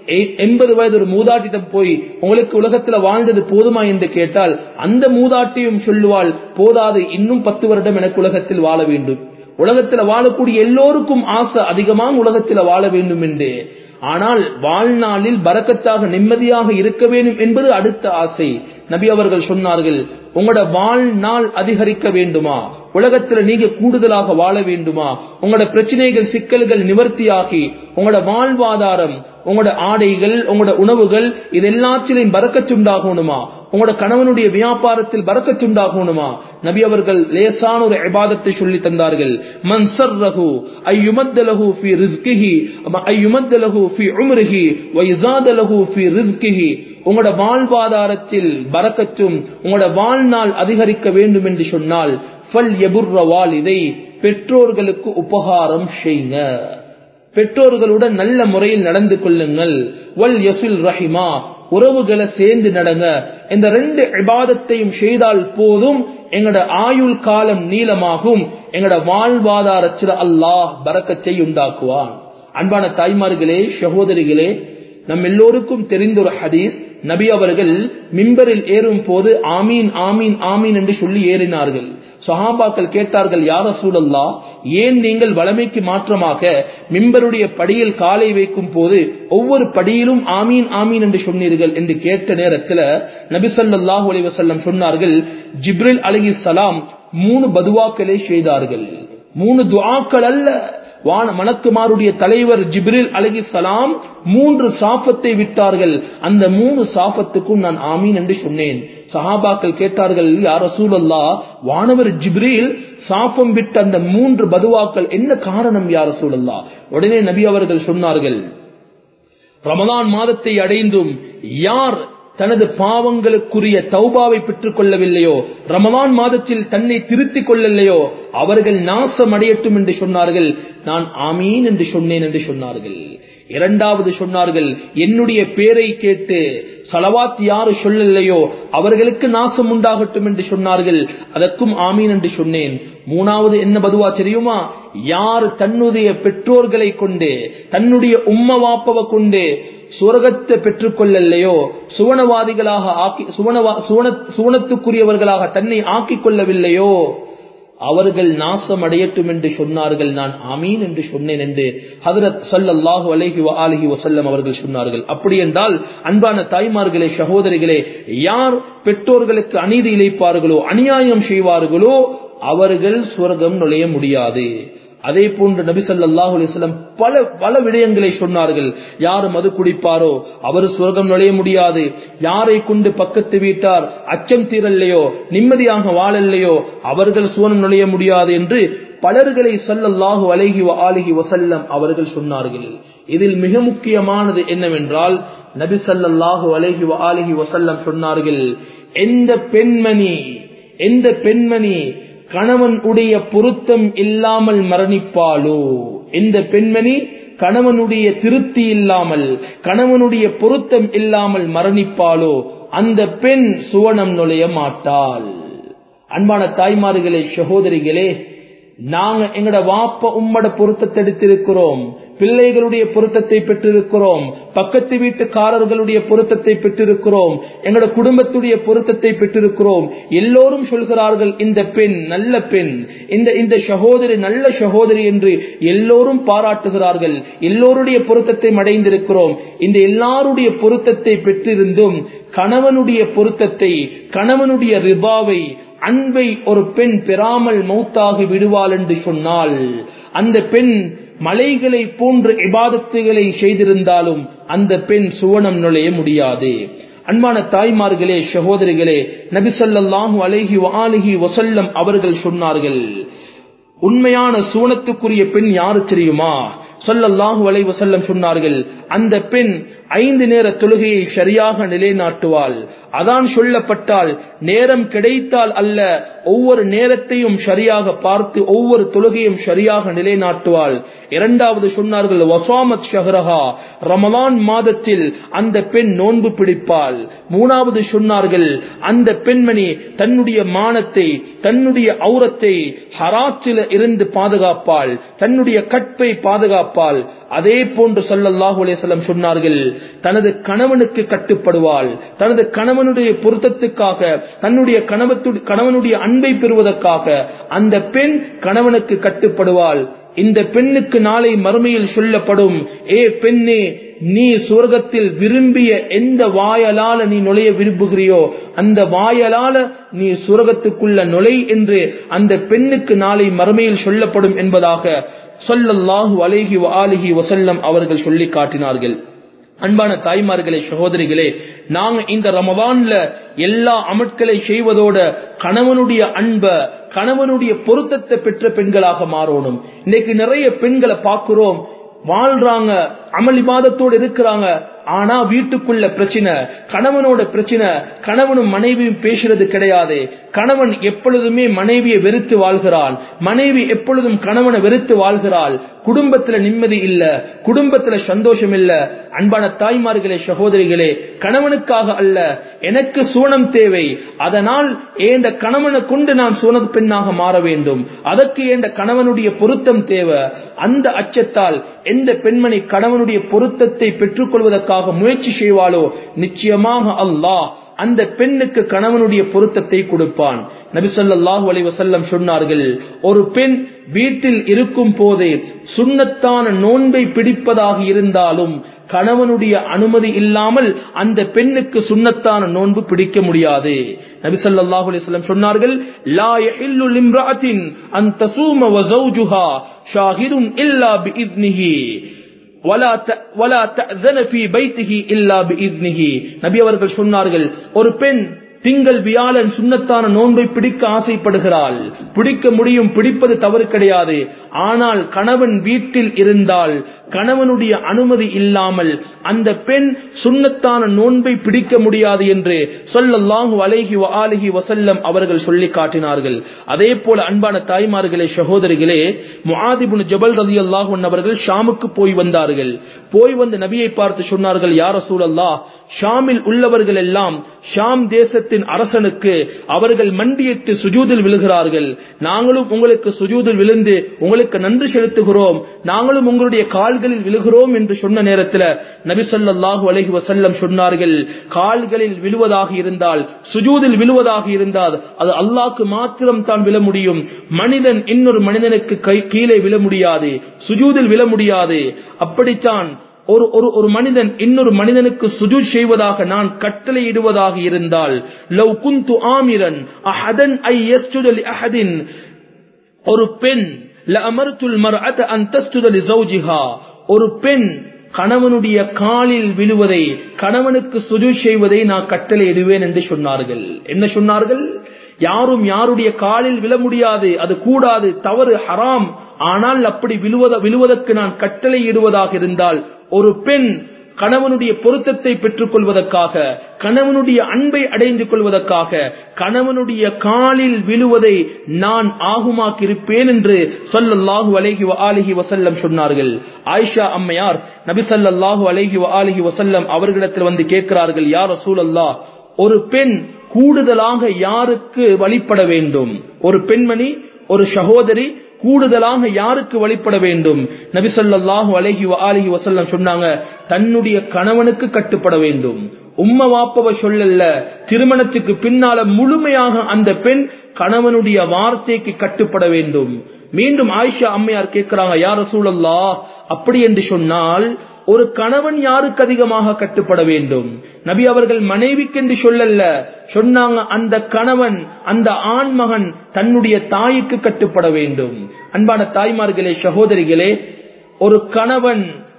எண்பது வயது ஒரு மூதாட்டிடம் போய் உங்களுக்கு உலகத்துல வாழ்ந்தது போதுமா என்று கேட்டால் அந்த மூதாட்டியும் சொல்லுவாள் போதாது இன்னும் பத்து வருடம் எனக்கு உலகத்தில் வாழ வேண்டும் உலகத்தில் வாழக்கூடிய எல்லோருக்கும் ஆசை அதிகமாக உலகத்தில் வாழ வேண்டும் என்று ஆனால் வாழ்நாளில் பறக்கத்தாக நிம்மதியாக இருக்க வேண்டும் என்பது அடுத்த ஆசை நபி அவர்கள் சொன்னார்கள் உங்களோட வாழ்நாள் அதிகரிக்க வேண்டுமா உலகத்தில் நீங்க கூடுதலாக வாழ வேண்டுமா உங்களோட பிரச்சனைகள் சிக்கல்கள் நிவர்த்தியாகி உங்களோட வாழ்வாதாரம் உங்களோட ஆடைகள் உங்களோட உணவுகள் இது எல்லாத்திலையும் பறக்கச்சுண்டாகணுமா உங்களோட கணவனுடைய வியாபாரத்தில் பறக்கச்சுண்டாகணுமா நபி அவர்கள் லேசான ஒரு இபாதத்தை சொல்லி தந்தார்கள் மன் சர்ரஹு ஐயுமத்தலஹு ஃபி ரிஸ்கிஹி ஐயுமத்தலஹு ஃபி உம்ரிஹி வயசாதலஹு ஃபி ரிஸ்கிஹி உங்களோட வாழ்வாதாரத்தில் பறக்கச்சும் உங்களோட வாழ்நாள் அதிகரிக்க வேண்டும் என்று சொன்னால் ஃபல் எபுர்ர வாலிதை பெற்றோர்களுக்கு உபகாரம் செய்யுங்க பெற்றோர்களுடன் நல்ல முறையில் நடந்து கொள்ளுங்கள் வல் யசுல் ரஹிமா உறவுகளை சேர்ந்து நடங்க இந்த ரெண்டு இபாதத்தையும் செய்தால் போதும் எங்கட ஆயுள் காலம் நீளமாகும் எங்கட வாழ்வாதாரத்தில் அல்லாஹ் பறக்கத்தை உண்டாக்குவான் அன்பான தாய்மார்களே சகோதரிகளே நம் எல்லோருக்கும் தெரிந்த ஒரு ஹதீஸ் நபி அவர்கள் மிம்பரில் ஏறும் போது ஆமீன் ஆமீன் ஆமீன் என்று சொல்லி ஏறினார்கள் சஹாபாக்கள் கேட்டார்கள் யார சூழல்லா ஏன் நீங்கள் வளமைக்கு மாற்றமாக மிம்பருடைய படியில் காலை வைக்கும் போது ஒவ்வொரு படியிலும் ஆமீன் ஆமீன் என்று சொன்னீர்கள் என்று கேட்ட நேரத்தில் நபிசல்லாஹு அலி வசல்லம் சொன்னார்கள் ஜிப்ரில் அலி சலாம் மூணு பதுவாக்களை செய்தார்கள் மூணு துவாக்கள் அல்ல வான மலக்குமாருடைய தலைவர் ஜிப்ரில் அலகி சலாம் மூன்று சாபத்தை விட்டார்கள் அந்த மூணு சாபத்துக்கும் நான் ஆமீன் என்று சொன்னேன் சஹாபாக்கள் கேட்டார்கள் யார சூழல்லா வானவர் ஜிப்ரில் சாபம் விட்ட அந்த மூன்று பதுவாக்கள் என்ன காரணம் யார சூழல்லா உடனே நபி அவர்கள் சொன்னார்கள் ரமதான் மாதத்தை அடைந்தும் யார் தனது பாவங்களுக்குரிய தௌபாவை பெற்றுக் கொள்ளவில்லையோ ரமலான் மாதத்தில் தன்னை திருத்திக் கொள்ளலையோ அவர்கள் நாசம் அடையட்டும் என்று சொன்னார்கள் நான் ஆமீன் என்று சொன்னேன் என்று சொன்னார்கள் இரண்டாவது சொன்னார்கள் என்னுடைய பேரை கேட்டு சலவாத் யாரு சொல்லலையோ அவர்களுக்கு நாசம் உண்டாகட்டும் என்று சொன்னார்கள் அதற்கும் ஆமீன் என்று சொன்னேன் மூணாவது என்ன பதுவா தெரியுமா யார் தன்னுடைய பெற்றோர்களை கொண்டு தன்னுடைய உம்ம வாப்பவை கொண்டு சுவர்க்கத்தை பெற்றுக் கொள்ளலையோ சுவனவாதிகளாக ஆக்கி சுவனவா சுவன சுவனத்துக்குரியவர்களாக தன்னை ஆக்கிக் கொள்ளவில்லையோ அவர்கள் நாசம் அடையட்டும் என்று சொன்னார்கள் நான் அமீன் என்று சொன்னேன் என்று ஹதரத் சல்லல்லாஹு அலைஹி அலிஹி வசல்லம் அவர்கள் சொன்னார்கள் அப்படி என்றால் அன்பான தாய்மார்களே சகோதரிகளே யார் பெற்றோர்களுக்கு அநீதி இழைப்பார்களோ அநியாயம் செய்வார்களோ அவர்கள் சுவர்க்கம் நுழைய முடியாது அதே போன்று நபி சல்லாஹூ அலிஸ்லாம் பல பல விடயங்களை சொன்னார்கள் யார் மது குடிப்பாரோ அவர் சுவர்க்கம் நுழைய முடியாது யாரை கொண்டு பக்கத்து வீட்டார் அச்சம் தீரல்லையோ நிம்மதியாக வாழல்லையோ அவர்கள் சுவனம் நுழைய முடியாது என்று பலர்களை சல்லல்லாஹு அலைஹி ஆலிஹி வசல்லம் அவர்கள் சொன்னார்கள் இதில் மிக முக்கியமானது என்னவென்றால் நபி சல்லல்லாஹு அலைஹி ஆலிஹி வசல்லம் சொன்னார்கள் எந்த பெண்மணி எந்த பெண்மணி கணவன் உடைய பொருத்தம் இல்லாமல் மரணிப்பாளோ எந்த பெண்மணி கணவனுடைய திருப்தி இல்லாமல் கணவனுடைய பொருத்தம் இல்லாமல் மரணிப்பாளோ அந்த பெண் சுவனம் நுழைய மாட்டாள் அன்பான தாய்மார்களே சகோதரிகளே நாங்க எங்கட வாப்ப உம்மட பொருத்தத்தை எடுத்திருக்கிறோம் பிள்ளைகளுடைய பொருத்தத்தை பெற்றிருக்கிறோம் பக்கத்து வீட்டுக்காரர்களுடைய பொருத்தத்தை பெற்றிருக்கிறோம் எங்களோட குடும்பத்துடைய பொருத்தத்தை பெற்றிருக்கிறோம் எல்லோரும் சொல்கிறார்கள் இந்த பெண் நல்ல பெண் இந்த இந்த சகோதரி நல்ல சகோதரி என்று எல்லோரும் பாராட்டுகிறார்கள் எல்லோருடைய பொருத்தத்தை அடைந்திருக்கிறோம் இந்த எல்லாருடைய பொருத்தத்தை பெற்றிருந்தும் கணவனுடைய பொருத்தத்தை கணவனுடைய ரிபாவை அன்பை ஒரு பெண் பெறாமல் மௌத்தாகி விடுவாள் என்று சொன்னால் அந்த பெண் மலைகளை போன்ற இபாதத்துகளை செய்திருந்தாலும் அந்த பெண் சுவனம் நுழைய முடியாது அன்பான தாய்மார்களே சகோதரிகளே நபிசல்லாஹு அலைஹி ஆலிஹி வசல்லம் அவர்கள் சொன்னார்கள் உண்மையான சூனத்துக்குரிய பெண் யாரு தெரியுமா சொல்லல்லாஹு அலை வசல்லம் சொன்னார்கள் அந்த பெண் ஐந்து நேர தொழுகையை சரியாக நிலைநாட்டுவாள் அதான் சொல்லப்பட்டால் நேரம் கிடைத்தால் அல்ல ஒவ்வொரு நேரத்தையும் சரியாக பார்த்து ஒவ்வொரு தொழுகையும் சரியாக நிலைநாட்டுவாள் இரண்டாவது சொன்னார்கள் வசாமத் ஷஹரஹா ரமலான் மாதத்தில் அந்த பெண் நோன்பு பிடிப்பாள் மூணாவது சொன்னார்கள் அந்த பெண்மணி தன்னுடைய மானத்தை தன்னுடைய ஔரத்தை ஹராத்தில இருந்து பாதுகாப்பாள் தன்னுடைய கற்பை பாதுகாப்பாள் அதே போன்று சல்லல்லாஹு அலையம் சொன்னார்கள் தனது கணவனுக்கு கட்டுப்படுவாள் தனது கணவனுடைய பொருத்தத்துக்காக தன்னுடைய கணவனுடைய அன்பை பெறுவதற்காக அந்த பெண் கணவனுக்கு கட்டுப்படுவாள் இந்த பெண்ணுக்கு நாளை மறுமையில் சொல்லப்படும் ஏ பெண்ணே நீ சுவர்க்கத்தில் விரும்பிய எந்த வாயலால நீ நுழைய விரும்புகிறியோ அந்த வாயலால நீ சுரகத்துக்குள்ள நுழை என்று அந்த பெண்ணுக்கு நாளை மறுமையில் சொல்லப்படும் என்பதாக சொல்லல்லாஹு அலேஹி ஆலிஹி வசல்லம் அவர்கள் சொல்லி காட்டினார்கள் அன்பான தாய்மார்களே சகோதரிகளே நாங்க இந்த ரமவான்ல எல்லா அமட்களை செய்வதோட கணவனுடைய அன்ப கணவனுடைய பொருத்தத்தை பெற்ற பெண்களாக மாறணும் இன்னைக்கு நிறைய பெண்களை பார்க்கிறோம் வாழ்றாங்க அமளிபாதத்தோடு இருக்கிறாங்க ஆனா வீட்டுக்குள்ள பிரச்சனை கணவனோட பிரச்சனை கணவனும் மனைவியும் பேசுறது கிடையாது கணவன் எப்பொழுதுமே மனைவியை வெறுத்து வாழ்கிறான் மனைவி எப்பொழுதும் கணவனை வெறுத்து வாழ்கிறாள் குடும்பத்துல நிம்மதி இல்ல குடும்பத்துல சந்தோஷம் இல்ல அன்பான தாய்மார்களே சகோதரிகளே கணவனுக்காக அல்ல எனக்கு சூனம் தேவை அதனால் ஏந்த கணவனை கொண்டு நான் சூன பெண்ணாக மாற வேண்டும் அதற்கு ஏந்த கணவனுடைய பொருத்தம் தேவை அந்த அச்சத்தால் எந்த பெண்மணி கணவனுடைய பொருத்தத்தை பெற்றுக் கொள்வதற்காக முயற்சி செய்வாளோ நிச்சயமாக அல்லாஹ் அந்த பெண்ணுக்கு கணவனுடைய பொருத்தத்தை கொடுப்பான் நபிசல்லாஹு அலி வசல்லம் சொன்னார்கள் ஒரு பெண் வீட்டில் இருக்கும் போதே சுண்ணத்தான நோன்பை பிடிப்பதாக இருந்தாலும் கணவனுடைய அனுமதி இல்லாமல் அந்த பெண்ணுக்கு சுண்ணத்தான நோன்பு பிடிக்க முடியாது நபிசல்லாஹு அலிஸ்லம் சொன்னார்கள் லா யஹில்லு லிம்ராத்தின் அன் தசூம வ ஜௌஜுஹா ஷாஹிதுன் இல்லா பிஇذنஹி நபி அவர்கள் சொன்னார்கள் ஒரு பெண் திங்கள் வியாழன் சுண்ணத்தான நோன்பை பிடிக்க ஆசைப்படுகிறாள் பிடிக்க முடியும் பிடிப்பது தவறு கிடையாது ஆனால் கணவன் வீட்டில் இருந்தால் கணவனுடைய அனுமதி இல்லாமல் அந்த பெண் சுண்ணத்தான நோன்பை பிடிக்க முடியாது என்று சொல்லல்லாஹு அலைஹி ஆலிஹி வசல்லம் அவர்கள் சொல்லி காட்டினார்கள் அதே போல அன்பான தாய்மார்களே சகோதரிகளே முஆதிபுன் ஜபல் ரதி அல்லாஹன் அவர்கள் ஷாமுக்கு போய் வந்தார்கள் போய் வந்து நபியை பார்த்து சொன்னார்கள் யார சூழல்லா ஷாமில் உள்ளவர்கள் எல்லாம் ஷாம் தேசத்தின் அரசனுக்கு அவர்கள் மண்டியிட்டு சுஜூதில் விழுகிறார்கள் நாங்களும் உங்களுக்கு சுஜூதில் விழுந்து உங்களுக்கு நன்றி செலுத்துகிறோம் நாங்களும் உங்களுடைய கால்களில் விழுகிறோம் என்று சொன்ன நேரத்தில் நபி சொல்லாஹு அலஹி வசல்லம் சொன்னார்கள் கால்களில் விழுவதாக இருந்தால் சுஜூதில் விழுவதாக இருந்தால் அது அல்லாக்கு மாத்திரம் தான் விழ முடியும் மனிதன் இன்னொரு மனிதனுக்கு கை கீழே விழ முடியாது சுஜூதில் விழ முடியாது அப்படித்தான் ஒரு ஒரு ஒரு மனிதன் இன்னொரு மனிதனுக்கு சுஜு செய்வதாக நான் கட்டளையிடுவதாக இருந்தால் லவ் குந்து ஆமிரன் அஹதன் ஐ யஸ்ஜுத அஹதின் ஒரு பெண் லஅமர்துல் மர்அத அன் தஸ்ஜுத லிஸௌஜிஹா ஒரு பெண் கணவனுடைய காலில் விழுவதை கணவனுக்கு சுஜு செய்வதை நான் கட்டளையிடுவேன் என்று சொன்னார்கள் என்ன சொன்னார்கள் யாரும் யாருடைய காலில் விழ முடியாது அது கூடாது தவறு ஹராம் ஆனால் அப்படி விழுவத விழுவதற்கு நான் கட்டளை இடுவதாக இருந்தால் ஒரு பெண் கணவனுடைய பொருத்தத்தை பெற்றுக் கொள்வதற்காக கணவனுடைய அன்பை அடைந்து கொள்வதற்காக கணவனுடைய காலில் விழுவதை நான் ஆகுமாக்கிருப்பேன் என்று சொல்லல்லாஹு அலைஹி ஆலிஹி வசல்லம் சொன்னார்கள் ஆயிஷா அம்மையார் நபி சல்லாஹூ அலைஹி ஆலிஹி வசல்லம் அவர்களிடத்தில் வந்து கேட்கிறார்கள் யார் சூழல்லா ஒரு பெண் கூடுதலாக யாருக்கு வழிபட வேண்டும் ஒரு பெண்மணி ஒரு சகோதரி கூடுதலாக யாருக்கு வழிபட வேண்டும் நபிசல்லாஹு அலஹி அலஹி வசல்லம் சொன்னாங்க தன்னுடைய கணவனுக்கு கட்டுப்பட வேண்டும் உம்ம வாப்பவ சொல்லல திருமணத்துக்கு பின்னால முழுமையாக அந்த பெண் கணவனுடைய வார்த்தைக்கு கட்டுப்பட வேண்டும் மீண்டும் ஆயிஷா அம்மையார் கேட்கிறாங்க யார சூழல்லா அப்படி என்று சொன்னால் ஒரு கணவன் யாருக்கு அதிகமாக கட்டுப்பட வேண்டும் நபி அவர்கள் மனைவிக்கு என்று சொல்லல சொன்னாங்க அந்த கணவன் அந்த ஆண்மகன் தன்னுடைய தாய்க்கு கட்டுப்பட வேண்டும் அன்பான தாய்மார்களே சகோதரிகளே ஒரு கணவன்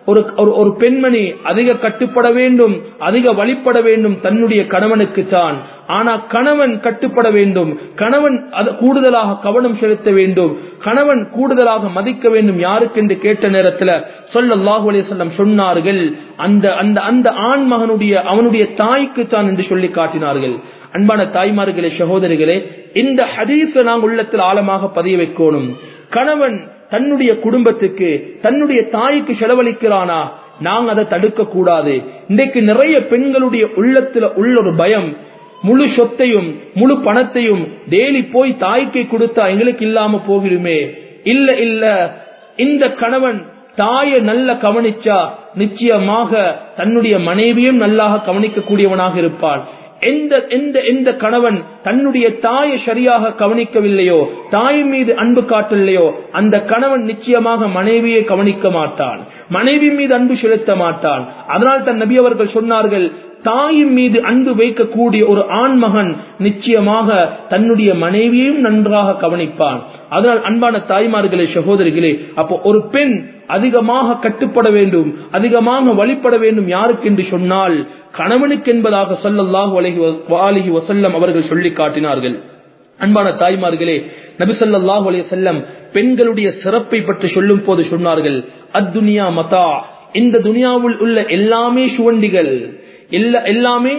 ஒரு ஒரு- ஒரு பெண்மணி அதிக கட்டுப்பட வேண்டும் அதிக வழிபட வேண்டும் தன்னுடைய கணவனுக்கு தான் ஆனா கணவன் கட்டுப்பட வேண்டும் கணவன் அது கூடுதலாக கவனம் செலுத்த வேண்டும் கணவன் கூடுதலாக மதிக்க வேண்டும் யாருக்கு என்று கேட்ட நேரத்தில் சொல்லல்லாஹு அலைஹி வஸல்லம் சொன்னார்கள் அந்த அந்த அந்த ஆண் மகனுடைய அவனுடைய தாய்க்கு தான் என்று சொல்லி காட்டினார்கள் அன்பான தாய்மார்களே சகோதரிகளே இந்த ஹதீஸை நாங்கள் உள்ளத்தில் ஆழமாக பதிய வைக்கணும் கணவன் தன்னுடைய குடும்பத்துக்கு தன்னுடைய தாய்க்கு செலவழிக்கிறானா நாங்க அதை தடுக்க கூடாது இன்றைக்கு நிறைய பெண்களுடைய உள்ளத்துல உள்ள ஒரு பயம் முழு சொத்தையும் முழு பணத்தையும் டெய்லி போய் தாய்க்கு கொடுத்தா எங்களுக்கு இல்லாம போகிடுமே இல்ல இல்ல இந்த கணவன் தாயை நல்ல கவனிச்சா நிச்சயமாக தன்னுடைய மனைவியும் நல்லாக கவனிக்கக்கூடியவனாக இருப்பான் எந்த எந்த எந்த கணவன் தன்னுடைய தாயை சரியாக கவனிக்கவில்லையோ தாய் மீது அன்பு காட்டவில்லையோ அந்த கணவன் நிச்சயமாக மனைவியை கவனிக்க மாட்டான் மனைவி மீது அன்பு செலுத்த மாட்டான் அதனால் தன் நபி அவர்கள் சொன்னார்கள் தாயின் மீது அன்பு வைக்கக்கூடிய ஒரு ஆண் மகன் நிச்சயமாக தன்னுடைய மனைவியையும் நன்றாக கவனிப்பான் அதனால் அன்பான தாய்மார்களே சகோதரிகளே அப்போ ஒரு பெண் அதிகமாக கட்டுப்பட வேண்டும் அதிகமாக வழிபட வேண்டும் யாருக்கு என்று சொன்னால் கணவனுக்கு என்பதாக சொல்லல்லாஹு அலைஹி வ- அலிஹி வசல்லம் அவர்கள் சொல்லி காட்டினார்கள் அன்பான தாய்மார்களே நபிசல்லாஹு அலைஹி வஸல்லம் பெண்களுடைய சிறப்பை பற்றி சொல்லும் போது சொன்னார்கள் அத்துனியா மதா இந்த துனியாவில் உள்ள எல்லாமே சுவண்டிகள் எல்லா எல்லாமே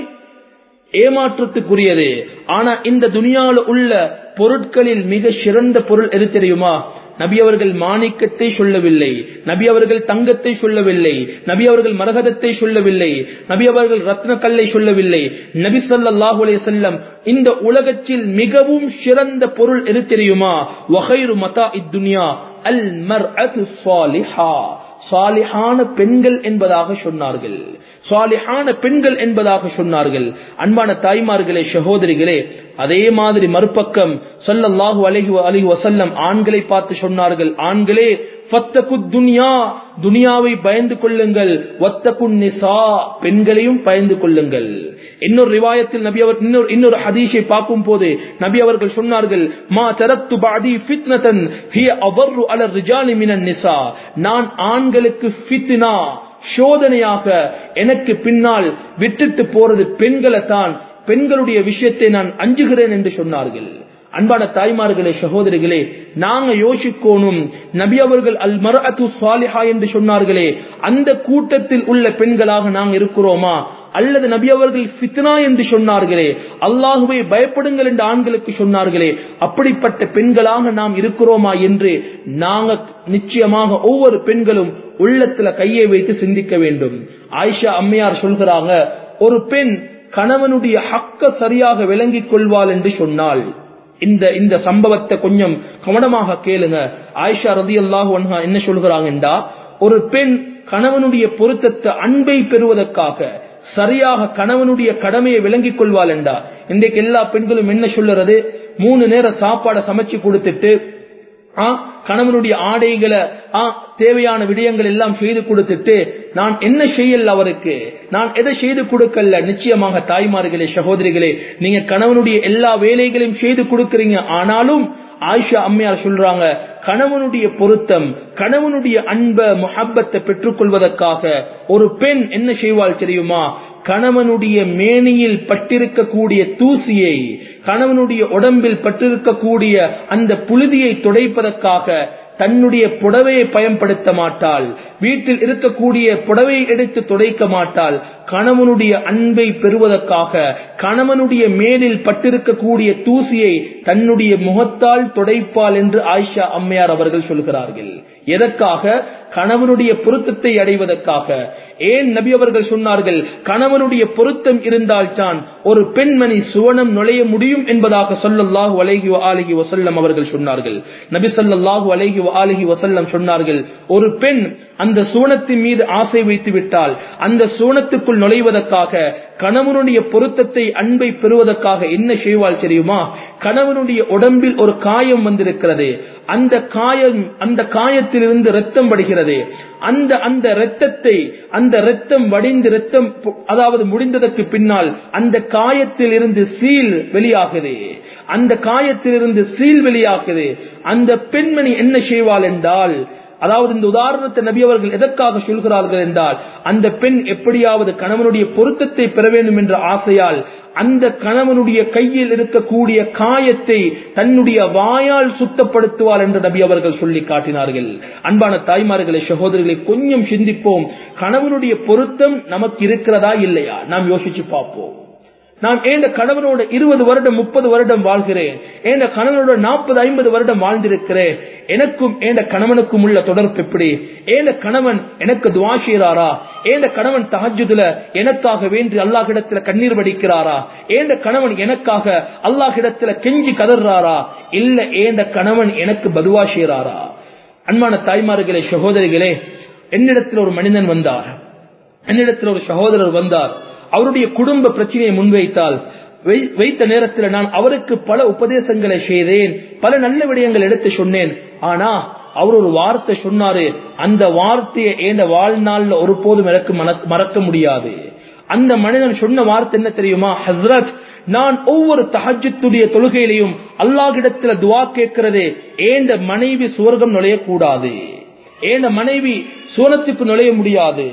ஏமாற்றத்துக்குரியது ஆனா இந்த துனியாவில் உள்ள பொருட்களில் மிக சிறந்த பொருள் எது தெரியுமா நபி அவர்கள் மாணிக்கத்தை சொல்லவில்லை நபி அவர்கள் தங்கத்தை சொல்லவில்லை நபி அவர்கள் மரகதத்தை சொல்லவில்லை நபி அவர்கள் ரத்ன கல்லை சொல்லவில்லை நபி ஸல்லல்லாஹு அலைஹி வஸல்லம் இந்த உலகத்தில் மிகவும் சிறந்த பொருள் எது தெரியுமா வகைரு மதா இத்துனியா அல் மர்அத்து ஸாலிஹா சாலிஹான பெண்கள் என்பதாக சொன்னார்கள் சாலிஹான பெண்கள் என்பதாக சொன்னார்கள் அன்பான தாய்மார்களே சகோதரிகளே அதே மாதிரி மறுபக்கம் சொல்லல்லாஹு அலைஹி வ- அலைஹி வசல்லம் ஆண்களை பார்த்து சொன்னார்கள் ஆண்களே ஃபத்தகு துன்யா துனியாவை பயந்து கொள்ளுங்கள் வத்தகு நிசா பெண்களையும் பயந்து கொள்ளுங்கள் இன்னொரு ரிவாயத்தில் நபி அவர் இன்னொரு இன்னொரு ஹதீஸை பார்க்கும் போது நபி அவர்கள் சொன்னார்கள் மா தரத்து பாதி ஃபித்னதன் ஹிய அவர்ரு அல ரிஜாலி மினன் நிசா நான் ஆண்களுக்கு ஃபித்னா சோதனையாக எனக்கு பின்னால் விட்டுட்டு போறது பெண்களை தான் பெண்களுடைய விஷயத்தை நான் அஞ்சுகிறேன் என்று சொன்னார்கள் அன்பான தாய்மார்களே சகோதரிகளே நாங்க யோசிக்கோனும் நபி அவர்கள் அல் மரஅத்து சாலிஹா என்று சொன்னார்களே அந்த கூட்டத்தில் உள்ள பெண்களாக நாங்க இருக்கிறோமா அல்லது நபி அவர்கள் ஃபித்னா என்று சொன்னார்களே அல்லாஹுவை பயப்படுங்கள் என்று ஆண்களுக்கு சொன்னார்களே அப்படிப்பட்ட பெண்களாக நாம் இருக்கிறோமா என்று நாங்க நிச்சயமாக ஒவ்வொரு பெண்களும் உள்ளத்துல கையை வைத்து சிந்திக்க வேண்டும் ஆயிஷா அம்மையார் சொல்கிறாங்க ஒரு பெண் கணவனுடைய ஹக்க சரியாக விளங்கிக் கொள்வாள் என்று சொன்னால் இந்த இந்த சம்பவத்தை கொஞ்சம் கவனமாக கேளுங்க ஆயிஷா ரதி அல்லாஹு என்ன சொல்கிறாங்கன்றா ஒரு பெண் கணவனுடைய பொருத்தத்தை அன்பை பெறுவதற்காக சரியாக கணவனுடைய கடமையை விளங்கிக் கொள்வாள் என்றா இன்றைக்கு எல்லா பெண்களும் என்ன சொல்லுறது மூணு நேரம் சாப்பாடை சமைச்சு கொடுத்துட்டு ஆ, கணவனுடைய ஆடைகளை ஆ, தேவையான விடயங்கள் எல்லாம் செய்து கொடுத்துட்டு நான் என்ன செய்யல அவருக்கு நான் எதை செய்து கொடுக்கல நிச்சயமாக தாய்மார்களே சகோதரிகளே நீங்க கணவனுடைய எல்லா வேலைகளையும் செய்து கொடுக்கறீங்க ஆனாலும் ஆயிஷா அம்மையார் சொல்றாங்க கணவனுடைய பொருத்தம் கணவனுடைய அன்ப முஹப்பத்தை பெற்றுக்கொள்வதற்காக ஒரு பெண் என்ன செய்வாள் தெரியுமா கணவனுடைய மேனியில் பட்டிருக்கக்கூடிய தூசியை கணவனுடைய உடம்பில் பட்டிருக்கக்கூடிய அந்த புழுதியை துடைப்பதற்காக தன்னுடைய புடவையை பயன்படுத்த மாட்டாள் வீட்டில் இருக்கக்கூடிய புடவையை எடுத்து துடைக்க மாட்டாள் கணவனுடைய அன்பை பெறுவதற்காக கணவனுடைய மேலில் பட்டிருக்கக்கூடிய தூசியை தன்னுடைய முகத்தால் துடைப்பாள் என்று ஆயிஷா அம்மையார் அவர்கள் சொல்கிறார்கள் எதற்காக கணவனுடைய பொருத்தத்தை அடைவதற்காக ஏன் நபி அவர்கள் சொன்னார்கள் கணவனுடைய பொருத்தம் இருந்தால்தான் ஒரு பெண்மணி சுவனம் நுழைய முடியும் என்பதாக சொல்லல்லாஹு அலைஹி ஆலஹி வசல்லம் அவர்கள் சொன்னார்கள் நபி ஸல்லல்லாஹு அலைஹி ஆலஹி வசல்லம் சொன்னார்கள் ஒரு பெண் அந்த சுவனத்தின் மீது ஆசை வைத்து விட்டால் அந்த சுவனத்துக்குள் நுழைவதற்காக கணவனுடைய பொருத்தத்தை அன்பை பெறுவதற்காக என்ன செய்வாள் தெரியுமா கணவனுடைய உடம்பில் ஒரு காயம் வந்திருக்கிறது அந்த காயம் அந்த காயத்திலிருந்து ரத்தம் படுகிறது அந்த அந்த ரத்தத்தை அந்த ரத்தம் வடிந்து ரத்தம் பு- அதாவது முடிந்ததற்கு பின்னால் அந்த காயத்தில் இருந்து சீல் வெளியாகுது அந்த காயத்திலிருந்து சீல் வெளியாகுது அந்த பெண்மணி என்ன செய்வாள் என்றால் அதாவது இந்த உதாரணத்தை நபி அவர்கள் எதற்காக சொல்கிறார்கள் என்றால் அந்த பெண் எப்படியாவது கணவனுடைய பொருத்தத்தை பெற வேண்டும் என்ற ஆசையால் அந்த கணவனுடைய கையில் இருக்கக்கூடிய காயத்தை தன்னுடைய வாயால் சுத்தப்படுத்துவார் என்று நபி அவர்கள் சொல்லி காட்டினார்கள் அன்பான தாய்மார்களை சகோதரர்களை கொஞ்சம் சிந்திப்போம் கணவனுடைய பொருத்தம் நமக்கு இருக்கிறதா இல்லையா நாம் யோசிச்சு பார்ப்போம் நான் ஏண்ட கணவனோட இருபது வருடம் முப்பது வருடம் வாழ்கிறேன் ஏண்ட கணவனோட நாற்பது ஐம்பது வருடம் வாழ்ந்திருக்கிறேன் எனக்கும் ஏண்ட கணவனுக்கும் உள்ள தொடர்பு எப்படி ஏண்ட கணவன் எனக்கு துவா செய்யறாரா ஏண்ட கணவன் தஹஜுதுல எனக்காக வேண்டி அல்லாஹிடத்துல கண்ணீர் வடிக்கிறாரா ஏண்ட கணவன் எனக்காக அல்லாஹிடத்துல கெஞ்சி கதறாரா இல்ல ஏண்ட கணவன் எனக்கு பதுவா செய்யறாரா அன்பான தாய்மார்களே சகோதரிகளே என்னிடத்தில் ஒரு மனிதன் வந்தார் என்னிடத்தில் ஒரு சகோதரர் வந்தார் அவருடைய குடும்ப பிரச்சனையை முன்வைத்தால் வைத்த நேரத்தில் நான் அவருக்கு பல உபதேசங்களை செய்தேன் பல நல்ல விடயங்கள் எடுத்து சொன்னேன் ஆனா அவர் ஒரு வார்த்தை சொன்னாரு அந்த வார்த்தையை ஏந்த வாழ்நாள்ல ஒருபோதும் எனக்கு மறக்க முடியாது அந்த மனிதன் சொன்ன வார்த்தை என்ன தெரியுமா ஹஸ்ரத் நான் ஒவ்வொரு தஹஜத்துடைய தொழுகையிலையும் அல்லாஹிடத்துல துவா கேட்கிறது ஏந்த மனைவி சுவர்க்கம் நுழையக்கூடாது ஏந்த மனைவி சூனத்துக்கு நுழைய முடியாது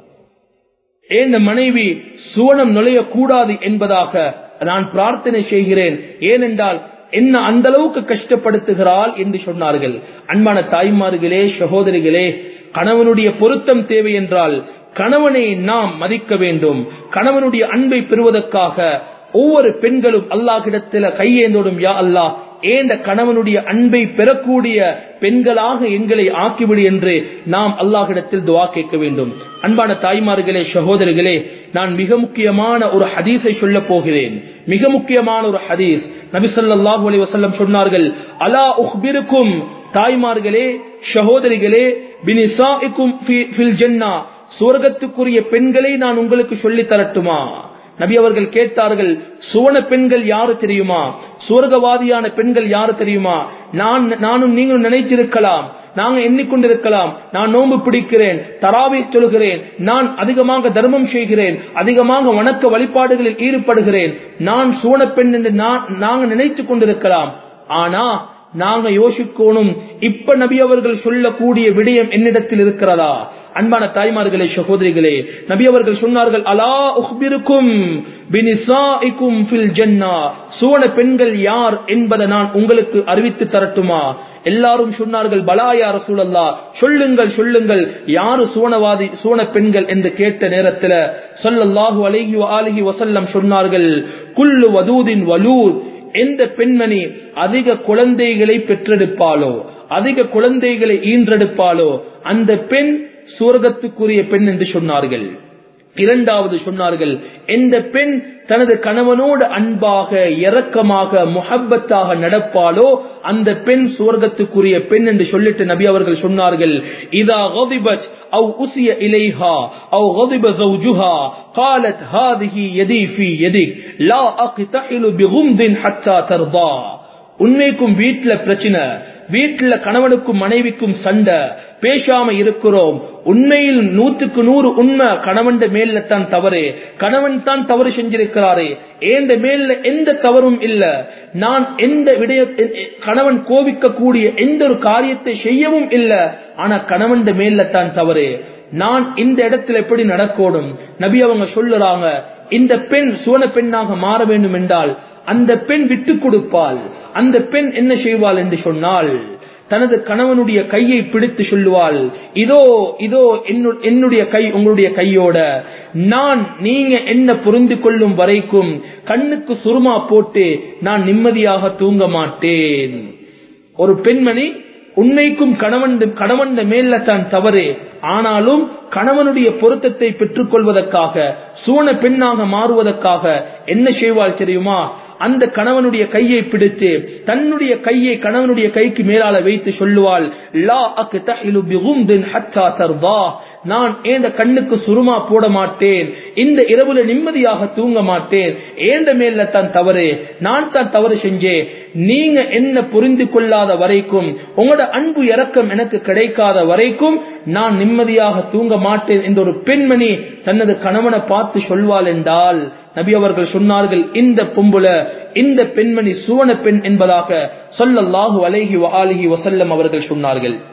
ஏந்த மனைவி சுவனம் நுழையக்கூடாது என்பதாக நான் பிரார்த்தனை செய்கிறேன் ஏனென்றால் என்ன அந்த அளவுக்கு கஷ்டப்படுத்துகிறாள் என்று சொன்னார்கள் அன்பான தாய்மார்களே சகோதரிகளே கணவனுடைய பொருத்தம் தேவை என்றால் கணவனை நாம் மதிக்க வேண்டும் கணவனுடைய அன்பை பெறுவதற்காக ஒவ்வொரு பெண்களும் அல்லாஹிடத்தில் கையேந்தோடும் யா அல்லாஹ் ஏந்த கணவனுடைய அன்பை பெறக்கூடிய பெண்களாக எங்களை ஆக்கிவிடு என்று நாம் அல்லாஹிடத்தில் துவா கேட்க வேண்டும் அன்பான தாய்மார்களே சகோதரர்களே நான் மிக முக்கியமான ஒரு ஹதீஸை சொல்ல போகிறேன் மிக முக்கியமான ஒரு ஹதீஸ் நபிசல்லாஹு அலி வசல்லம் சொன்னார்கள் அலா உஹ்பிருக்கும் தாய்மார்களே சகோதரிகளே பினிசாஇக்கும் ஃபில் ஜன்னா சுவர்க்கத்துக்குரிய பெண்களை நான் உங்களுக்கு சொல்லி தரட்டுமா நபி அவர்கள் கேட்டார்கள் சுவன பெண்கள் யாரு தெரியுமா சுவர்கவாதியான பெண்கள் யாரு தெரியுமா நான் நானும் நீங்களும் நினைத்திருக்கலாம் நாங்க எண்ணிக்கொண்டிருக்கலாம் நான் நோன்பு பிடிக்கிறேன் தராவை சொல்கிறேன் நான் அதிகமாக தர்மம் செய்கிறேன் அதிகமாக வணக்க வழிபாடுகளில் ஈடுபடுகிறேன் நான் சுவன பெண் என்று நாங்க நினைத்துக் கொண்டிருக்கலாம் ஆனா நாங்க யோசிக்கணும் இப்ப நபி அவர்கள் சொல்லக்கூடிய விடயம் என்னிடத்தில் இருக்கிறதா அன்பான தாய்மார்களே சகோதரிகளே நபி அவர்கள் சொன்னார்கள் அலா உஹ்பிருக்கும் பினிசாஇக்கும் ஃபில் ஜன்னா சுவன பெண்கள் யார் என்பதை நான் உங்களுக்கு அறிவித்து தரட்டுமா எல்லாரும் சொன்னார்கள் பலாயா ரசூலல்லா சொல்லுங்கள் சொல்லுங்கள் யாரு சுவனவாதி சுவன பெண்கள் என்று கேட்ட நேரத்துல சொல்லல்லாஹு அலைஹி ஆலிஹி வசல்லம் சொன்னார்கள் குல்லு வதூதின் வலூத் எந்த பெண்மணி அதிக குழந்தைகளை பெற்றெடுப்பாளோ அதிக குழந்தைகளை ஈன்றெடுப்பாளோ அந்த பெண் சுவர்க்கத்துக்குரிய பெண் என்று சொன்னார்கள் இரண்டாவது சொன்னார்கள் எந்த பெண் தனது கணவனோடு அன்பாக இரக்கமாக முஹப்பத்தாக நடப்பாளோ அந்த பெண் சுவர்க்கத்துக்குரிய பெண் என்று சொல்லிட்டு நபி அவர்கள் சொன்னார்கள் இதா غضبت او اسي اليها او غضب زوجها قالت هذه يدي في يدك لا اقتحل بغمض حتى ترضى உண்மைக்கும் வீட்டுல பிரச்சனை வீட்டுல கணவனுக்கும் மனைவிக்கும் சண்டை பேசாம இருக்கிறோம் உண்மையில் நூற்றுக்கு நூறு உண்மை கணவன் மேல தான் தவறு கணவன் தான் தவறு செஞ்சிருக்கிறாரே ஏந்த மேல எந்த தவறும் இல்ல நான் எந்த விடய கணவன் கோபிக்க கூடிய எந்த ஒரு காரியத்தை செய்யவும் இல்ல ஆனா கணவன் மேல தான் தவறு நான் இந்த இடத்துல எப்படி நடக்கணும் நபி அவங்க சொல்லுறாங்க இந்த பெண் சுவன பெண்ணாக மாற வேண்டும் என்றால் அந்த பெண் விட்டு கொடுப்பாள் அந்த பெண் என்ன செய்வாள் என்று சொன்னால் தனது கணவனுடைய கையை பிடித்து சொல்லுவாள் இதோ இதோ என்னுடைய கை உங்களுடைய கையோட நான் நீங்க என்ன புரிந்து கொள்ளும் வரைக்கும் கண்ணுக்கு சுருமா போட்டு நான் நிம்மதியாக தூங்க மாட்டேன் ஒரு பெண்மணி உண்மைக்கும் கணவன் கணவன் மேல தான் தவறு ஆனாலும் கணவனுடைய பொருத்தத்தை பெற்றுக் கொள்வதற்காக சூன பெண்ணாக மாறுவதற்காக என்ன செய்வாள் தெரியுமா அந்த கணவனுடைய கையை பிடித்து தன்னுடைய கையை கணவனுடைய கைக்கு மேலால வைத்து சொல்லுவாள் லா அக்தஹிலு பிகும்தின் ஹத்தா தர்தா நான் ஏந்த கண்ணுக்கு சுருமா போட மாட்டேன் இந்த இரவுல நிம்மதியாக தூங்க மாட்டேன் ஏந்த மேல தான் தவறு நான் தான் தவறு செஞ்சேன் நீங்க என்ன புரிந்து கொள்ளாத வரைக்கும் உங்களோட அன்பு இறக்கம் எனக்கு கிடைக்காத வரைக்கும் நான் நிம்மதியாக தூங்க மாட்டேன் என்ற ஒரு பெண்மணி தனது கணவனை பார்த்து சொல்வாள் என்றால் நபி அவர்கள் சொன்னார்கள் இந்த பொம்புல இந்த பெண்மணி சுவன பெண் என்பதாக சொல்லல்லாஹு அலைஹி ஆலிஹி வசல்லம் அவர்கள் சொன்னார்கள்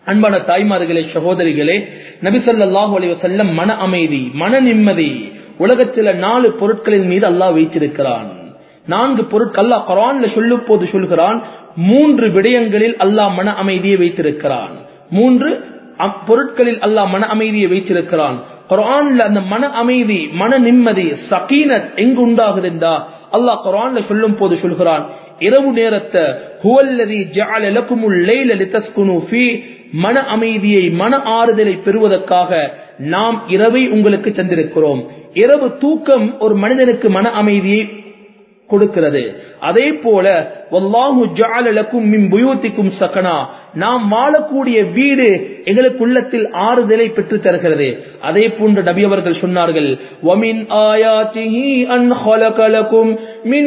அன்பான தாய்மார்களே சகோதரிகளே நபிசல்லாஹு அலைஹி வஸல்லம் மன அமைதி மன நிம்மதி உலகத்தில் நாலு பொருட்களின் மீது அல்லாஹ் வைத்திருக்கிறான் நான்கு பொருட்கள் அல்லாஹ் குரான்ல சொல்லும் போது சொல்கிறான் மூன்று விடயங்களில் அல்லாஹ் மன அமைதியை வைத்திருக்கிறான் மூன்று பொருட்களில் அல்லாஹ் மன அமைதியை வைத்திருக்கிறான் குரான்ல அந்த மன அமைதி மன நிம்மதி சகீனத் எங்கு உண்டாகுதுண்டா அல்லாஹ் குரான்ல சொல்லும் போது சொல்கிறான் இரவு நேரத்தை ஹுவல்லதி ஜஅல லகுமுல் லைல லிதஸ்குனு ஃபீ மன அமைதியை மன ஆறுதலை பெறுவதற்காக நாம் இரவை உங்களுக்கு தந்திருக்கிறோம் இரவு தூக்கம் ஒரு மனிதனுக்கு மன அமைதியை கொடுக்கிறது அதே போல வல்லாஹு ஜஅல லக்கும் மின் புயூத்திக்கும் சகனா நாம் வாழக்கூடிய வீடு எங்களுக்கு உள்ளத்தில் ஆறுதலை பெற்று தருகிறது அதே போன்று நபி அவர்கள் சொன்னார்கள் வமின் ஆயாத்திஹி அன் خلق لكم من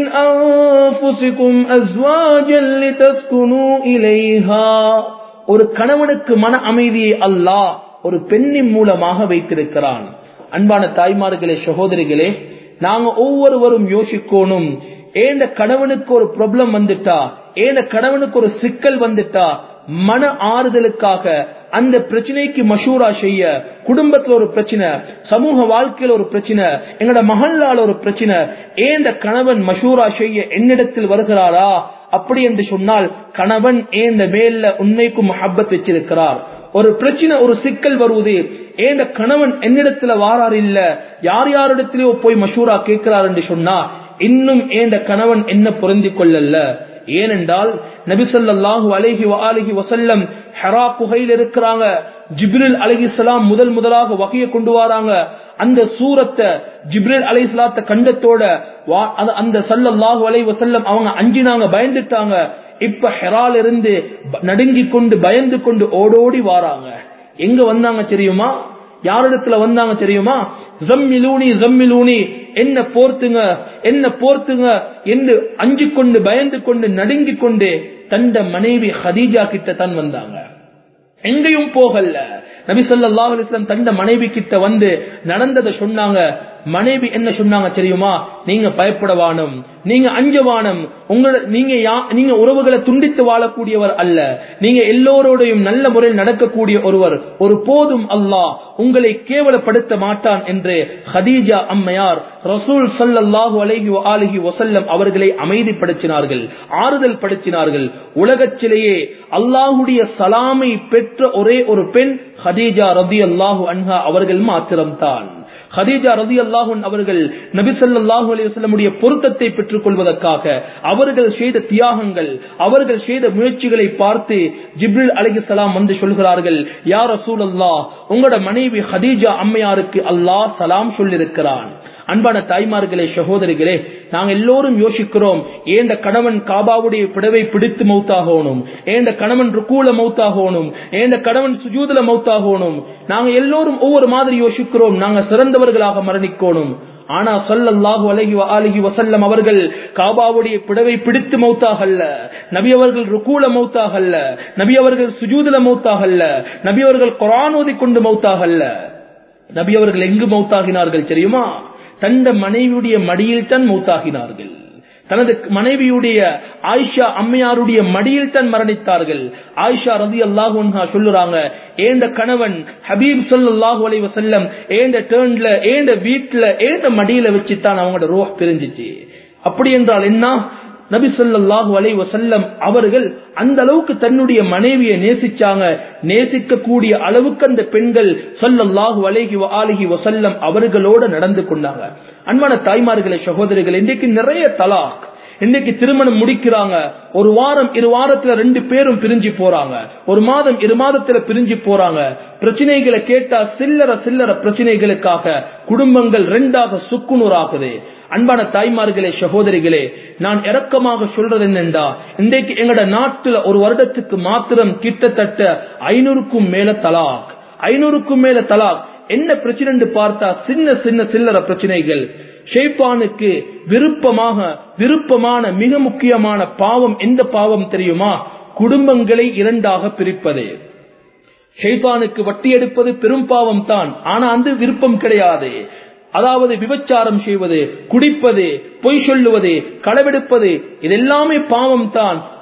أنفسكم أزواجا لتسكنوا إليها ஒரு கணவனுக்கு மன அமைதியை அல்லாஹ் ஒரு பெண்ணின் மூலமாக வைத்திருக்கிறான் அன்பான தாய்மார்களே சகோதரிகளே நாங்க ஒவ்வொருவரும் யோசிக்கணும் ஏண்ட கணவனுக்கு ஒரு ப்ராப்ளம் வந்துட்டா ஏண்ட கணவனுக்கு ஒரு சிக்கல் வந்துட்டா மன ஆறுதலுக்காக அந்த பிரச்சனைக்கு மஷூரா செய்ய குடும்பத்துல ஒரு பிரச்சனை சமூக வாழ்க்கையில ஒரு பிரச்சனை எங்கட மகளால ஒரு பிரச்சனை ஏண்ட கணவன் மஷூரா செய்ய என்னிடத்தில் வருகிறாரா அப்படி என்று சொன்னால் கணவன் ஏந்த மேல உண்மைக்கும் மஹப்பத் வச்சிருக்கிறார் ஒரு பிரச்சனை ஒரு சிக்கல் வருவது ஏந்த கணவன் என்னிடத்துல வாரார் இல்ல யார் யாரிடத்திலேயோ போய் மஷூரா கேட்கிறார் என்று சொன்னா இன்னும் ஏந்த கணவன் என்ன பொருந்திக் கொள்ளல ஏனென்றால் நபிசல்லாஹு அலஹி அலஹி வசல்லம் ஹெரா குகையில் இருக்கிறாங்க ஜிப்ரில் அலிஸ்லாம் முதல் முதலாக வகைய கொண்டு வராங்க அந்த சூரத்தை ஜிப்ரில் அலிஸ்லாத்த கண்டத்தோட அந்த சல்லல்லாஹு அலை வசல்லம் அவங்க அஞ்சினாங்க பயந்துட்டாங்க இப்ப ஹெரால் இருந்து நடுங்கி கொண்டு பயந்து கொண்டு ஓடோடி வாராங்க எங்க வந்தாங்க தெரியுமா யாரிடத்துல வந்தாங்க தெரியுமா ஜம்மிலூனி ஜம்மிலூனி என்ன போர்த்துங்க என்ன போர்த்துங்க என்று அஞ்சு கொண்டு பயந்து கொண்டு நடுங்கி கொண்டு தந்த மனைவி ஹதீஜா கிட்ட தான் வந்தாங்க எங்கேயும் போகல நபி சொல்லாஹ் அலிஸ்லாம் தந்த மனைவி கிட்ட வந்து நடந்ததை சொன்னாங்க மனைவி என்ன சொன்னாங்க தெரியுமா நீங்க பயப்படவானும் நீங்க அஞ்சவானம் உங்களோட நீங்க நீங்க உறவுகளை துண்டித்து வாழக்கூடியவர் அல்ல நீங்க எல்லோரோடையும் நல்ல முறையில் நடக்கக்கூடிய ஒருவர் ஒரு போதும் அல்லாஹ் உங்களை கேவலப்படுத்த மாட்டான் என்று ஹதீஜா அம்மையார் ரசூல் சல்லாஹூ அலஹி அலிஹி வசல்லம் அவர்களை அமைதிப்படுத்தினார்கள் ஆறுதல் படுத்தினார்கள் உலகத்திலேயே அல்லாஹுடைய சலாமை பெற்ற ஒரே ஒரு பெண் ஹதீஜா ரதி அல்லாஹு அன்ஹா அவர்கள் மாத்திரம்தான் ஹதீஜா ரதி அல்லாஹுன் அவர்கள் நபிசல்லாஹு அலிவசல்லமுடைய பொருத்தத்தை பெற்றுக் கொள்வதற்காக அவர்கள் செய்த தியாகங்கள் அவர்கள் செய்த முயற்சிகளை பார்த்து ஜிப்ரில் அலிசலாம் வந்து சொல்கிறார்கள் யார் ரசூல் அல்லாஹ் உங்களோட மனைவி ஹதீஜா அம்மையாருக்கு அல்லாஹ் சலாம் சொல்லிருக்கிறான் அன்பான தாய்மார்களே சகோதரிகளே நாங்க எல்லோரும் யோசிக்கிறோம் ஏந்த கணவன் காபாவுடைய பிடவை பிடித்து மௌத்தாகணும் ஏந்த கணவன் ருக்கூல மௌத்தாகணும் ஏந்த கணவன் சுஜூதல மௌத்தாகணும் நாங்க எல்லோரும் ஒவ்வொரு மாதிரி யோசிக்கிறோம் நாங்க சிறந்தவர்களாக மரணிக்கணும் ஆனா சொல்லல்லாஹு அலஹி அலஹி வசல்லம் அவர்கள் காபாவுடைய பிடவை பிடித்து மௌத்தாகல்ல நபி அவர்கள் ருக்கூல மௌத்தாகல்ல நபி அவர்கள் சுஜூதல மௌத்தாகல்ல நபி அவர்கள் குரான் ஓதி கொண்டு மௌத்தாகல்ல நபி அவர்கள் எங்கு மௌத்தாகினார்கள் தெரியுமா தந்த மனைவியுடைய மடியில் தான் மௌத்தாகினார்கள் தனது மனைவியுடைய ஆயிஷா அம்மையாருடைய மடியில் தான் மரணித்தார்கள் ஆயிஷா ரதி அல்லாஹு சொல்லுறாங்க ஏந்த கணவன் ஹபீப் சொல்லாஹு அலை வசல்லம் ஏந்த டேர்ன்ல ஏந்த வீட்டுல ஏந்த மடியில வச்சுதான் அவங்களோட ரோஹ் பிரிஞ்சிச்சு அப்படி என்றால் என்ன நபி சொல்லாஹு அலை வசல்லம் அவர்கள் அந்த அளவுக்கு தன்னுடைய மனைவியை நேசிச்சாங்க நேசிக்கக்கூடிய அளவுக்கு அந்த பெண்கள் சொல்லல்லாஹு அலைஹி ஆலிஹி வசல்லம் அவர்களோட நடந்து கொண்டாங்க அன்பான தாய்மார்களே சகோதரிகள் இன்றைக்கு நிறைய தலாக் இன்னைக்கு திருமணம் முடிக்கிறாங்க ஒரு வாரம் இரு வாரத்துல ரெண்டு பேரும் பிரிஞ்சு போறாங்க ஒரு மாதம் இரு மாதத்துல பிரிஞ்சு போறாங்க பிரச்சனைகளை கேட்டா சில்லற சில்லற பிரச்சனைகளுக்காக குடும்பங்கள் ரெண்டாக சுக்குநூறாகுது அன்பான தாய்மார்களே சகோதரிகளே நான் இறக்கமாக சொல்றது என்னண்டா இன்றைக்கு எங்கட நாட்டுல ஒரு வருடத்துக்கு மாத்திரம் கிட்டத்தட்ட ஐநூறுக்கும் மேல தலாக் ஐநூறுக்கும் மேல தலாக் என்ன பிரச்சனை பார்த்தா சின்ன சின்ன சில்லற பிரச்சனைகள் ஷெய்பானுக்கு விருப்பமாக விருப்பமான மிக முக்கியமான பாவம் எந்த பாவம் தெரியுமா குடும்பங்களை இரண்டாக பிரிப்பது ஷெய்பானுக்கு வட்டி எடுப்பது பெரும் பாவம் தான் ஆனா அந்த விருப்பம் கிடையாது அதாவது விபச்சாரம் செய்வது குடிப்பது பொய் சொல்லுவது களவெடுப்பது இதெல்லாமே பாவம் தான்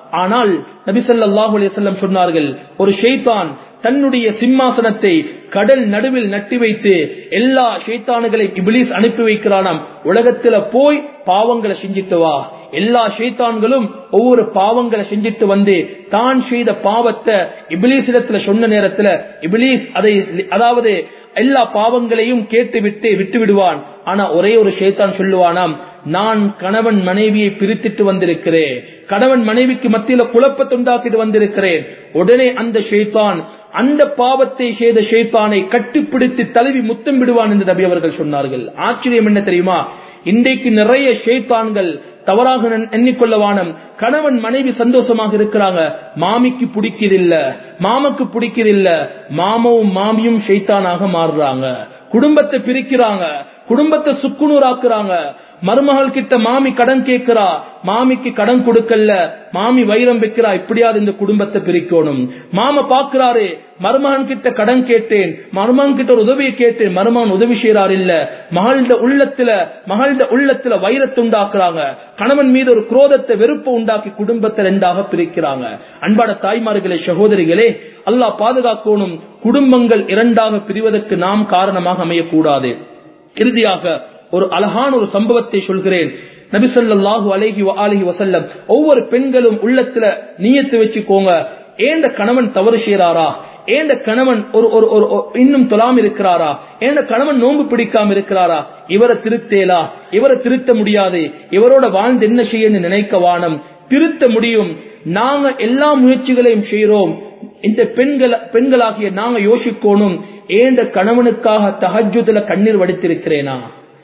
ஆனால் நபிசல்லாஹு அலையம் சொன்னார்கள் ஒரு ஷெய்தான் தன்னுடைய சிம்மாசனத்தை கடல் நடுவில் நட்டி வைத்து எல்லா ஷைத்தானுகளை இபிலிஸ் அனுப்பி வைக்கிறானாம் உலகத்துல போய் பாவங்களை செஞ்சிட்டு வா எல்லா ஷைத்தான்களும் ஒவ்வொரு பாவங்களை செஞ்சிட்டு வந்து தான் செய்த பாவத்தை இபிலிஸிடத்துல சொன்ன நேரத்துல இபிலிஸ் அதை அதாவது எல்லா பாவங்களையும் கேட்டு விட்டு விட்டு விடுவான் ஆனா ஒரே ஒரு ஷேத்தான் சொல்லுவானாம் நான் கணவன் மனைவியை பிரித்திட்டு வந்திருக்கிறேன் கணவன் மனைவிக்கு மத்தியில குழப்பத்தை உண்டாக்கிட்டு வந்திருக்கிறேன் உடனே அந்த ஷேத்தான் அந்த பாவத்தை செய்த ஷேத்தானை கட்டுப்பிடித்து தழுவி முத்தம் விடுவான் என்று நபி அவர்கள் சொன்னார்கள் ஆச்சரியம் என்ன தெரியுமா இன்றைக்கு நிறைய ஷேத்தான்கள் தவறாக எண்ணிக்கொள்ளவானம் கணவன் மனைவி சந்தோஷமாக இருக்கிறாங்க மாமிக்கு பிடிக்கிறதில்ல மாமக்கு பிடிக்கிறதில்ல மாமவும் மாமியும் ஷைத்தானாக மாறுறாங்க குடும்பத்தை பிரிக்கிறாங்க குடும்பத்தை சுக்குநூறாக்குறாங்க மருமகள் கிட்ட மாமி கடன் கேட்கிறா மாமிக்கு கடன் கொடுக்கல மாமி வைரம் வைக்கிறா இப்படியாவது இந்த குடும்பத்தை பிரிக்கணும் மாம பாக்குறாரு மருமகன் கிட்ட கடன் கேட்டேன் மருமகன் கிட்ட ஒரு உதவியை கேட்டேன் மருமகன் உதவி செய்யறாரு இல்ல மகள்ட உள்ளத்துல மகள்ட உள்ளத்துல வைரத்தை உண்டாக்குறாங்க கணவன் மீது ஒரு குரோதத்தை வெறுப்பை உண்டாக்கி குடும்பத்தை ரெண்டாக பிரிக்கிறாங்க அன்பான தாய்மார்களே சகோதரிகளே அல்லாஹ் பாதுகாக்கணும் குடும்பங்கள் இரண்டாக பிரிவதற்கு நாம் காரணமாக அமையக்கூடாது இறுதியாக ஒரு அழகான ஒரு சம்பவத்தை சொல்கிறேன் நபிசல்லாஹு அலஹி அலஹி வசல்லம் ஒவ்வொரு பெண்களும் உள்ளத்துல நீயத்து வச்சுக்கோங்க ஏந்த கணவன் தவறு செய்யறாரா ஏந்த கணவன் ஒரு ஒரு ஒரு இன்னும் தொலாம் இருக்கிறாரா ஏந்த கணவன் நோன்பு பிடிக்காம இருக்கிறாரா இவரை திருத்தேலா இவரை திருத்த முடியாது இவரோட வாழ்ந்து என்ன செய்யன்னு நினைக்க வானம் திருத்த முடியும் நாங்க எல்லா முயற்சிகளையும் செய்யறோம் இந்த பெண்கள் பெண்களாகிய நாங்க யோசிக்கணும் ஏந்த கணவனுக்காக தகஜுதுல கண்ணீர் வடித்திருக்கிறேனா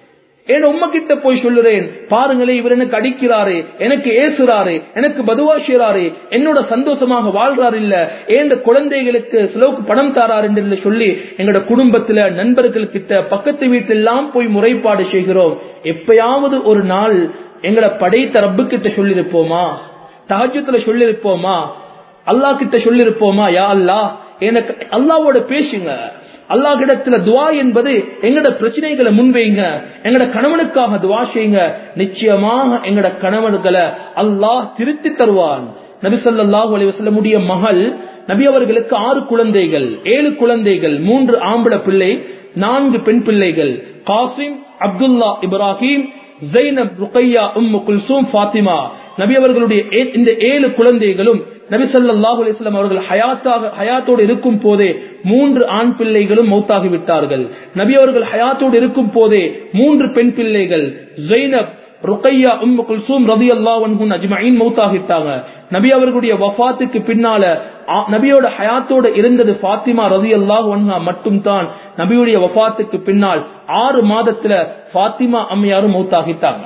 என் உம்ம கிட்ட போய் சொல்லுறேன் பாருங்களே இவர் எனக்கு அடிக்கிறாரு எனக்கு ஏசுறாரு எனக்கு பதுவா செய்றாரு என்னோட சந்தோஷமாக வாழ்றாரு இல்ல ஏந்த குழந்தைகளுக்கு சிலவுக்கு பணம் தாராரு என்று சொல்லி எங்களோட குடும்பத்துல நண்பர்கள் கிட்ட பக்கத்து வீட்டெல்லாம் போய் முறைப்பாடு செய்கிறோம் எப்பயாவது ஒரு நாள் எங்களை படைத்த ரப்பு கிட்ட சொல்லிருப்போமா தகஜத்துல சொல்லிருப்போமா அல்லாஹ் கிட்ட சொல்லிருப்போமா யா அல்லா எனக்கு அல்லாவோட பேசுங்க அல்லாஹ் கிடத்துல துவா என்பது எங்கட பிரச்சனைகளை முன்வைங்க எங்கட கணவனுக்காக துவா செய்யுங்க நிச்சயமாக எங்கட கணவன்களை அல்லாஹ் திருத்தி தருவான் நபி சொல்லாஹு அலைவசல்லமுடைய மகள் நபி அவர்களுக்கு ஆறு குழந்தைகள் ஏழு குழந்தைகள் மூன்று ஆம்பளை பிள்ளை நான்கு பெண் பிள்ளைகள் காசிம் அப்துல்லா இப்ராஹிம் ஜைனப் ருக்கையா உம்மு குல்சூம் ஃபாத்திமா நபி அவர்களுடைய இந்த ஏழு குழந்தைகளும் நபி சல்லாஹூ அலிஸ்லாம் அவர்கள் ஹயாத்தாக ஹயாத்தோடு இருக்கும் போதே மூன்று ஆண் பிள்ளைகளும் மௌத்தாகி விட்டார்கள் நபி அவர்கள் ஹயாத்தோடு இருக்கும் போதே மூன்று பெண் பிள்ளைகள் ஜெய்னப் ருக்கையா உம்மு குல்சூம் ரதி அல்லாஹன் அஜ்மயின் மௌத்தாகிட்டாங்க நபி அவர்களுடைய வஃபாத்துக்கு பின்னால நபியோட ஹயாத்தோட இருந்தது ஃபாத்திமா ரதி அல்லாஹ் ஒன்ஹா மட்டும் தான் நபியுடைய வஃபாத்துக்கு பின்னால் ஆறு மாதத்துல ஃபாத்திமா அம்மையாரும் மௌத்தாகிட்டாங்க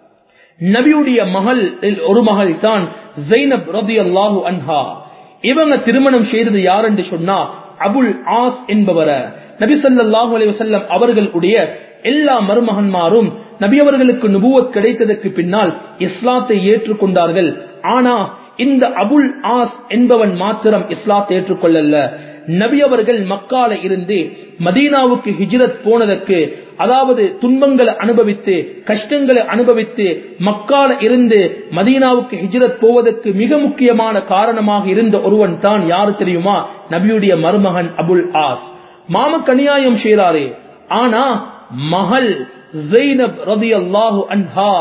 நபியுடைய மகள் ஒரு மகள் தான் ஜெய்னப் ரதி அல்லாஹு அன்ஹா இவங்க திருமணம் செய்தது யார் என்று சொன்னா அபுல் ஆஸ் என்பவர நபி சல்லாஹூ அலி வசல்லம் அவர்களுடைய எல்லா மருமகன்மாரும் நபி அவர்களுக்கு நுபுவத் கிடைத்ததற்கு பின்னால் இஸ்லாத்தை ஏற்றுக்கொண்டார்கள் ஆனா இந்த அபுல் ஆஸ் என்பவன் மாத்திரம் இஸ்லாத்தை ஏற்றுக்கொள்ளல நபி அவர்கள் மக்கால இருந்து மதீனாவுக்கு ஹிஜ்ரத் போனதற்கு அதாவது துன்பங்களை அனுபவித்து கஷ்டங்களை அனுபவித்து மக்கால இருந்து மதீனாவுக்கு ஹிஜ்ரத் போவதற்கு மிக முக்கியமான காரணமாக இருந்த ஒருவன் தான் யாரு தெரியுமா நபியுடைய மருமகன் அபுல் ஆஸ் மாமக்கு அநியாயம் செய்யறாரே ஆனா மகள் ஜெய்னப் ரதி அல்லாஹு அன்ஹா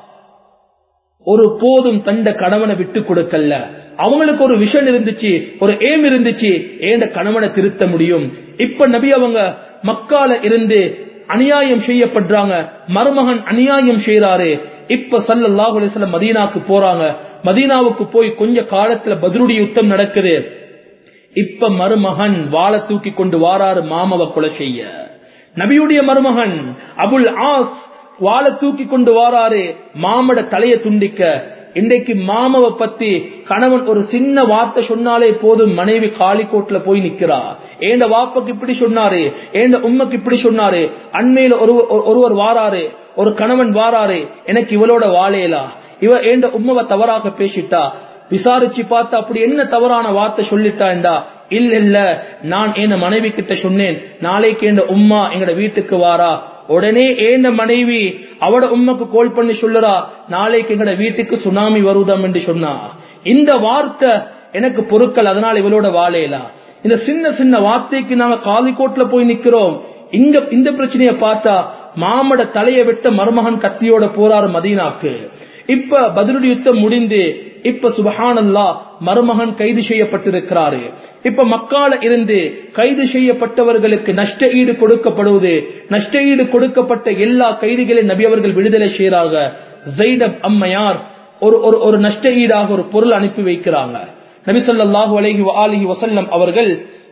ஒரு போதும் தண்ட கணவனை விட்டு கொடுக்கல அவங்களுக்கு ஒரு விஷன் இருந்துச்சு ஒரு ஏம் இருந்துச்சு ஏண்ட கணவனை திருத்த முடியும் இப்ப நபி அவங்க மக்கால இருந்து அநியாயம் செய்யப்படுறாங்க மருமகன் அநியாயம் செய்யறாரு இப்ப சல்லாஹூ அலிஸ்லாம் மதீனாக்கு போறாங்க மதீனாவுக்கு போய் கொஞ்ச காலத்துல பதிலுடைய யுத்தம் நடக்குது இப்ப மருமகன் வாழை தூக்கி கொண்டு வாராரு மாமவ கொலை செய்ய நபியுடைய மருமகன் அபுல் ஆஸ் வாழை தூக்கி கொண்டு வாராரு மாமட தலையை துண்டிக்க இன்றைக்கு மாமவை பத்தி கணவன் ஒரு சின்ன வார்த்தை சொன்னாலே போதும் மனைவி காலிக்கோட்ல போய் நிக்கிறா ஏண்ட வாப்பக்கு இப்படி சொன்னாரு ஏண்ட உண்மைக்கு இப்படி சொன்னாரு அண்மையில ஒரு ஒருவர் வாராரு ஒரு கணவன் வாராரு எனக்கு இவளோட வாழையலா இவ ஏண்ட உண்மவை தவறாக பேசிட்டா விசாரிச்சு பார்த்து அப்படி என்ன தவறான வார்த்தை சொல்லிட்டாண்டா இல்ல இல்ல நான் என் மனைவி கிட்ட சொன்னேன் நாளைக்கு என் உம்மா எங்கட வீட்டுக்கு வாரா உடனே ஏந்த மனைவி அவட உண்மைக்கு கோல் பண்ணி சொல்லுறா நாளைக்கு எங்கட வீட்டுக்கு சுனாமி வருதாம் என்று சொன்னா இந்த வார்த்தை எனக்கு பொருட்கள் அதனால இவளோட வாழையலாம் இந்த சின்ன சின்ன வார்த்தைக்கு நாங்க காலிக்கோட்ல போய் நிக்கிறோம் இங்க இந்த பிரச்சனைய பார்த்தா மாமட தலையை விட்ட மருமகன் கத்தியோட போறாரு மதீனாக்கு இப்ப பதிலுடைய யுத்தம் முடிந்து இப்ப சுபஹானல்லா மருமகன் கைது செய்யப்பட்டிருக்கிறாரு இப்ப மக்கால இருந்து கைது செய்யப்பட்டவர்களுக்கு நஷ்ட ஈடு கொடுக்கப்படுவது நஷ்ட ஈடு கொடுக்கப்பட்ட எல்லா கைதிகளையும் நபி அவர்கள் விடுதலை செய்யறாங்க ஜெய்தப் அம்மையார் ஒரு ஒரு ஒரு நஷ்ட ஈடாக ஒரு பொருள் அனுப்பி வைக்கிறாங்க நபி சொல்லாஹு அலஹி அலிஹி வசல்லம் அவர்கள்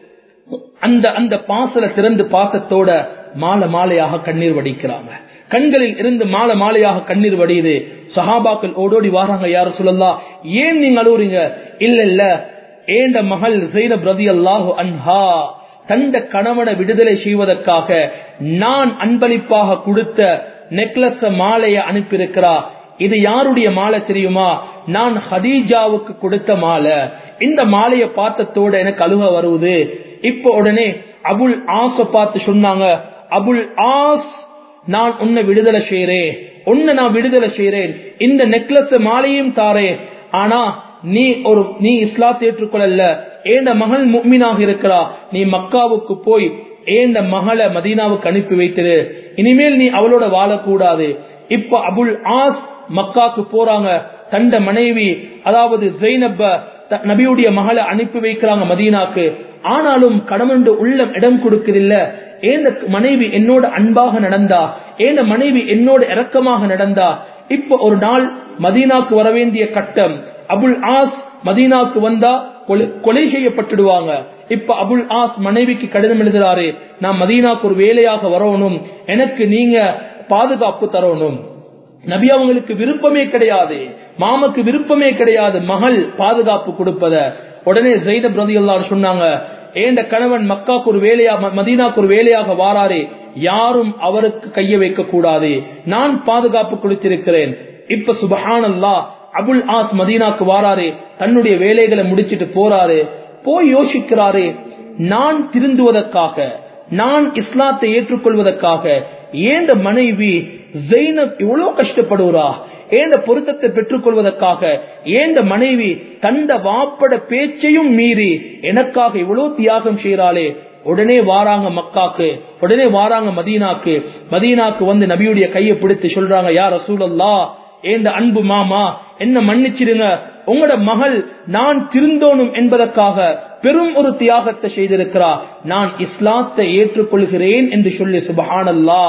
அந்த அந்த பாசல திறந்து பாசத்தோட மாலை மாலையாக கண்ணீர் வடிக்கிறாங்க கண்களில் இருந்து மாலை மாலையாக கண்ணீர் வடியுது சஹாபாக்கள் ஓடோடி வாராங்க யார சொல்லலாம் ஏன் நீங்க அழுவுறீங்க இல்ல இல்ல ஏண்ட மகள் ஜெயினப் ரதி அல்லாஹு அன்ஹா தந்த கணவனை விடுதலை செய்வதற்காக நான் அன்பளிப்பாக கொடுத்த நெக்லஸ் மாலையை அனுப்பியிருக்கிறா இது யாருடைய மாலை தெரியுமா நான் ஹதீஜாவுக்கு கொடுத்த மாலை இந்த மாலையை பார்த்ததோட எனக்கு அழுக வருவது இப்ப உடனே அபுல் ஆச பார்த்து சொன்னாங்க அபுல் ஆஸ் நான் உன்னை விடுதலை செய்யறேன் உன்னை நான் விடுதலை செய்யறேன் இந்த நெக்லஸ் மாலையும் தாரேன் ஆனா நீ ஒரு நீ இஸ்லாத்தை ஏற்றுக்கொள்ளல ஏண்ட மகள் முக்மீனாக இருக்கிறா நீ மக்காவுக்கு போய் ஏண்ட மகளை மதீனாவுக்கு அனுப்பி வைத்திரு இனிமேல் நீ அவளோட வாழக்கூடாது இப்ப அபுல் ஆஸ் மக்காக்கு போறாங்க தண்ட மனைவி அதாவது ஜெய்னப்ப நபியுடைய மகளை அனுப்பி வைக்கிறாங்க மதீனாக்கு ஆனாலும் கடமண்டு உள்ளம் இடம் கொடுக்கதில்ல ஏந்த மனைவி என்னோட அன்பாக நடந்தா ஏந்த மனைவி என்னோட இரக்கமாக நடந்தா இப்ப ஒரு நாள் மதீனாக்கு வர வேண்டிய கட்டம் அபுல் ஆஸ் மதீனாக்கு வந்தா கொலை செய்யப்பட்டுடுவாங்க இப்ப அபுல் ஆஸ் மனைவிக்கு கடிதம் எழுதுறாரு நான் மதீனாக்கு ஒரு வேலையாக வரணும் எனக்கு நீங்க பாதுகாப்பு தரணும் நபி அவங்களுக்கு விருப்பமே கிடையாது மாமக்கு விருப்பமே கிடையாது மகள் பாதுகாப்பு கொடுப்பத உடனே ஜெயினப் ரதி சொன்னாங்க ஏண்ட கணவன் மக்காக்கு ஒரு வேலையா மதீனாக்கு ஒரு வேலையாக வாராரே யாரும் அவருக்கு கைய வைக்க கூடாது நான் பாதுகாப்பு கொடுத்திருக்கிறேன் இப்ப சுபஹானல்லா அபுல் ஆஸ் மதீனாக்கு வாராரு தன்னுடைய வேலைகளை முடிச்சிட்டு போறாரு போய் யோசிக்கிறாரு நான் திருந்துவதற்காக நான் இஸ்லாத்தை ஏற்றுக்கொள்வதற்காக ஏண்ட மனைவி ஜெயினப் இவ்வளவு கஷ்டப்படுவரா ஏண்ட பொருத்தத்தை பெற்றுக் கொள்வதற்காக ஏண்ட மனைவி தந்த வாப்பட பேச்சையும் மீறி எனக்காக இவ்வளவு தியாகம் செய்யறாளே உடனே வாராங்க மக்காக்கு உடனே வாராங்க மதீனாக்கு மதீனாக்கு வந்து நபியுடைய கையை பிடித்து சொல்றாங்க யார் ரசூலல்லா ஏந்த அன்பு மாமா என்ன மன்னிச்சிருங்க உங்களோட மகள் நான் திருந்தோனும் என்பதற்காக பெரும் ஒரு தியாகத்தை செய்திருக்கிறா நான் இஸ்லாத்தை ஏற்றுக்கொள்கிறேன் என்று சொல்லி சுபஹானல்லா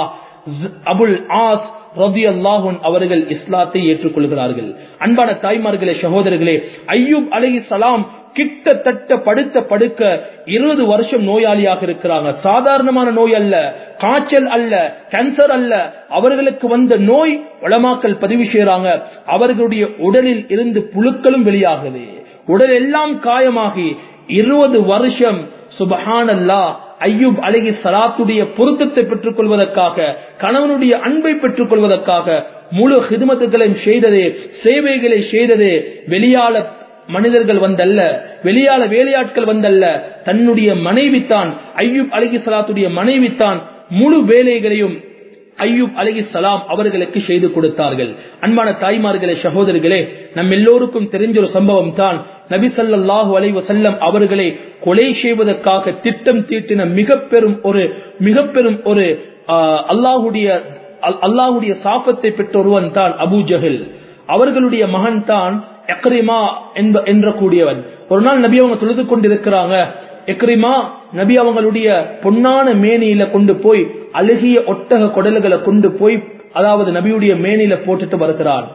அபுல் ஆஸ் ரபி அல்லாஹன் அவர்கள் இஸ்லாத்தை ஏற்றுக்கொள்கிறார்கள் அன்பான தாய்மார்களே சகோதரர்களே ஐயூப் அலஹி சலாம் கிட்டத்தட்ட படுத்த படுக்க இருபது வருஷம் நோயாளியாக இருக்கிறாங்க சாதாரணமான நோய் அல்ல காய்ச்சல் அல்ல கேன்சர் அல்ல அவர்களுக்கு வந்த நோய் வளமாக்கல் பதிவு செய்யறாங்க அவர்களுடைய உடலில் இருந்து புழுக்களும் வெளியாகுது உடல் எல்லாம் காயமாகி இருபது வருஷம் சுபஹானல்லா ஐயூப் அழகி சலாத்துடைய பொருத்தத்தை பெற்றுக் கொள்வதற்காக கணவனுடைய அன்பை பெற்றுக் கொள்வதற்காக முழு ஹிதுமத்துகளையும் செய்தது சேவைகளை செய்தது வெளியாள மனிதர்கள் வந்தல்ல வெளியாள வேலையாட்கள் வந்தல்ல தன்னுடைய மனைவித்தான் ஐயூப் அலகி சலாத்துடைய மனைவித்தான் முழு வேலைகளையும் ஐயூப் அலகி சலாம் அவர்களுக்கு செய்து கொடுத்தார்கள் அன்பான தாய்மார்களே சகோதரர்களே நம் எல்லோருக்கும் தெரிஞ்ச ஒரு சம்பவம் தான் நபி சல்லாஹூ அலை வசல்லம் அவர்களை கொலை செய்வதற்காக திட்டம் தீட்டின மிக பெரும் ஒரு மிக பெரும் ஒரு அல்லாஹுடைய அல்லாஹுடைய சாபத்தை பெற்ற ஒருவன் தான் அபு ஜஹில் அவர்களுடைய மகன் தான் எக்ரிமா என்ற கூடியவன் ஒரு நாள் நபி அவங்க தொழுது கொண்டிருக்கிறாங்க எக்ரிமா நபி அவங்களுடைய பொன்னான மேனியில கொண்டு போய் அழுகிய ஒட்டக குடல்களை கொண்டு போய் அதாவது நபியுடைய மேனியில போட்டுட்டு வருகிறான்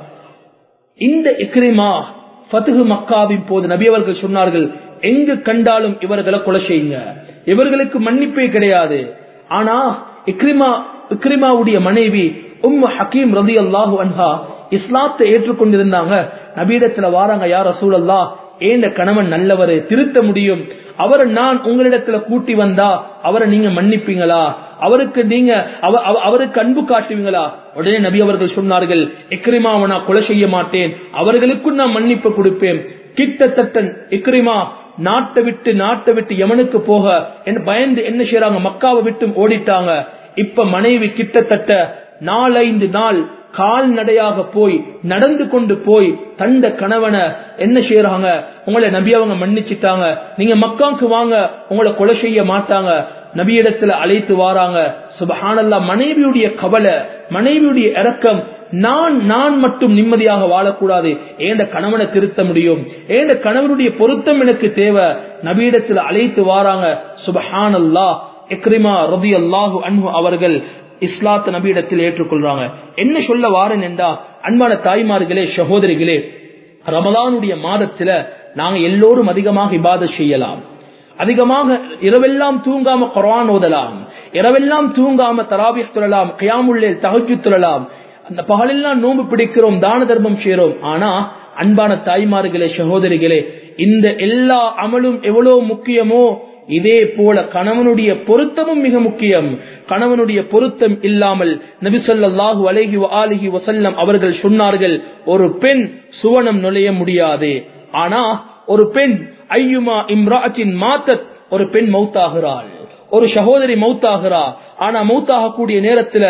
இந்த எக்ரிமா பத்துகு மக்காவின் போது நபி அவர்கள் சொன்னார்கள் எங்கு கண்டாலும் இவர்களை கொலை செய்யுங்க இவர்களுக்கு மன்னிப்பே கிடையாது ஆனா இக்ரிமா இக்ரிமாவுடைய மனைவி உம் ஹக்கீம் ரதி அல்லாஹு அன்ஹா இஸ்லாத்தை ஏற்றுக்கொண்டிருந்தாங்க நபீடத்துல வாராங்க யார் ரசூலல்லா ஏந்த கணவன் நல்லவரு திருத்த முடியும் அவரை நான் உங்களிடத்துல கூட்டி வந்தா அவரை நீங்க மன்னிப்பீங்களா அவருக்கு நீங்க அவருக்கு அன்பு காட்டுவீங்களா உடனே நபி அவர்கள் சொன்னார்கள் இக்ரிமாவை நான் கொலை செய்ய மாட்டேன் அவர்களுக்கும் நான் மன்னிப்பு கொடுப்பேன் கிட்டத்தட்ட இக்ரிமா நாட்டை விட்டு நாட்டை விட்டு யமனுக்கு போக பயந்து என்ன செய்யறாங்க மக்காவை விட்டு ஓடிட்டாங்க இப்ப மனைவி கிட்டத்தட்ட நாலைந்து நாள் கால்நடையாக போய் நடந்து கொண்டு போய் தந்த கணவனை என்ன செய்யறாங்க உங்களை நபி அவங்க மன்னிச்சிட்டாங்க நீங்க மக்காவுக்கு வாங்க உங்களை கொலை செய்ய மாட்டாங்க நபியிடத்துல அழைத்து வாராங்க சுபஹானல்லா மனைவியுடைய கவலை மனைவியுடைய இறக்கம் நான் நான் மட்டும் நிம்மதியாக வாழக்கூடாது ஏண்ட கணவனை திருத்த முடியும் ஏண்ட கணவனுடைய பொருத்தம் எனக்கு தேவை நபியிடத்துல அழைத்து வாராங்க சுபஹானல்லா இக்ரிமா ரதி அல்லாஹு அன்பு அவர்கள் இஸ்லாத்த நபியிடத்தில் ஏற்றுக்கொள்றாங்க என்ன சொல்ல வாரன் என்றா அன்பான தாய்மார்களே சகோதரிகளே ரமலானுடைய மாதத்துல நாங்க எல்லோரும் அதிகமாக இபாத செய்யலாம் அதிகமாக இரவெல்லாம் தூங்காம குரான் ஓதலாம் இரவெல்லாம் தூங்காம தராபி துழலாம் கியாமுள்ளே தகஜு துழலாம் அந்த பகலெல்லாம் நோம்பு பிடிக்கிறோம் தான தர்மம் செய்யறோம் ஆனா அன்பான தாய்மார்களே சகோதரிகளே இந்த எல்லா அமலும் எவ்வளவு முக்கியமோ இதே போல கணவனுடைய பொருத்தமும் மிக முக்கியம் கணவனுடைய பொருத்தம் இல்லாமல் நபிசல்லாஹு அலஹி ஆலிஹி வசல்லம் அவர்கள் சொன்னார்கள் ஒரு பெண் சுவனம் நுழைய முடியாது ஆனா ஒரு பெண் ஐயுமா இம்ராஜின் மாத்தத் ஒரு பெண் மௌத்தாகிறாள் ஒரு சகோதரி மௌத்தாகிறா ஆனா மௌத்தாகக்கூடிய நேரத்துல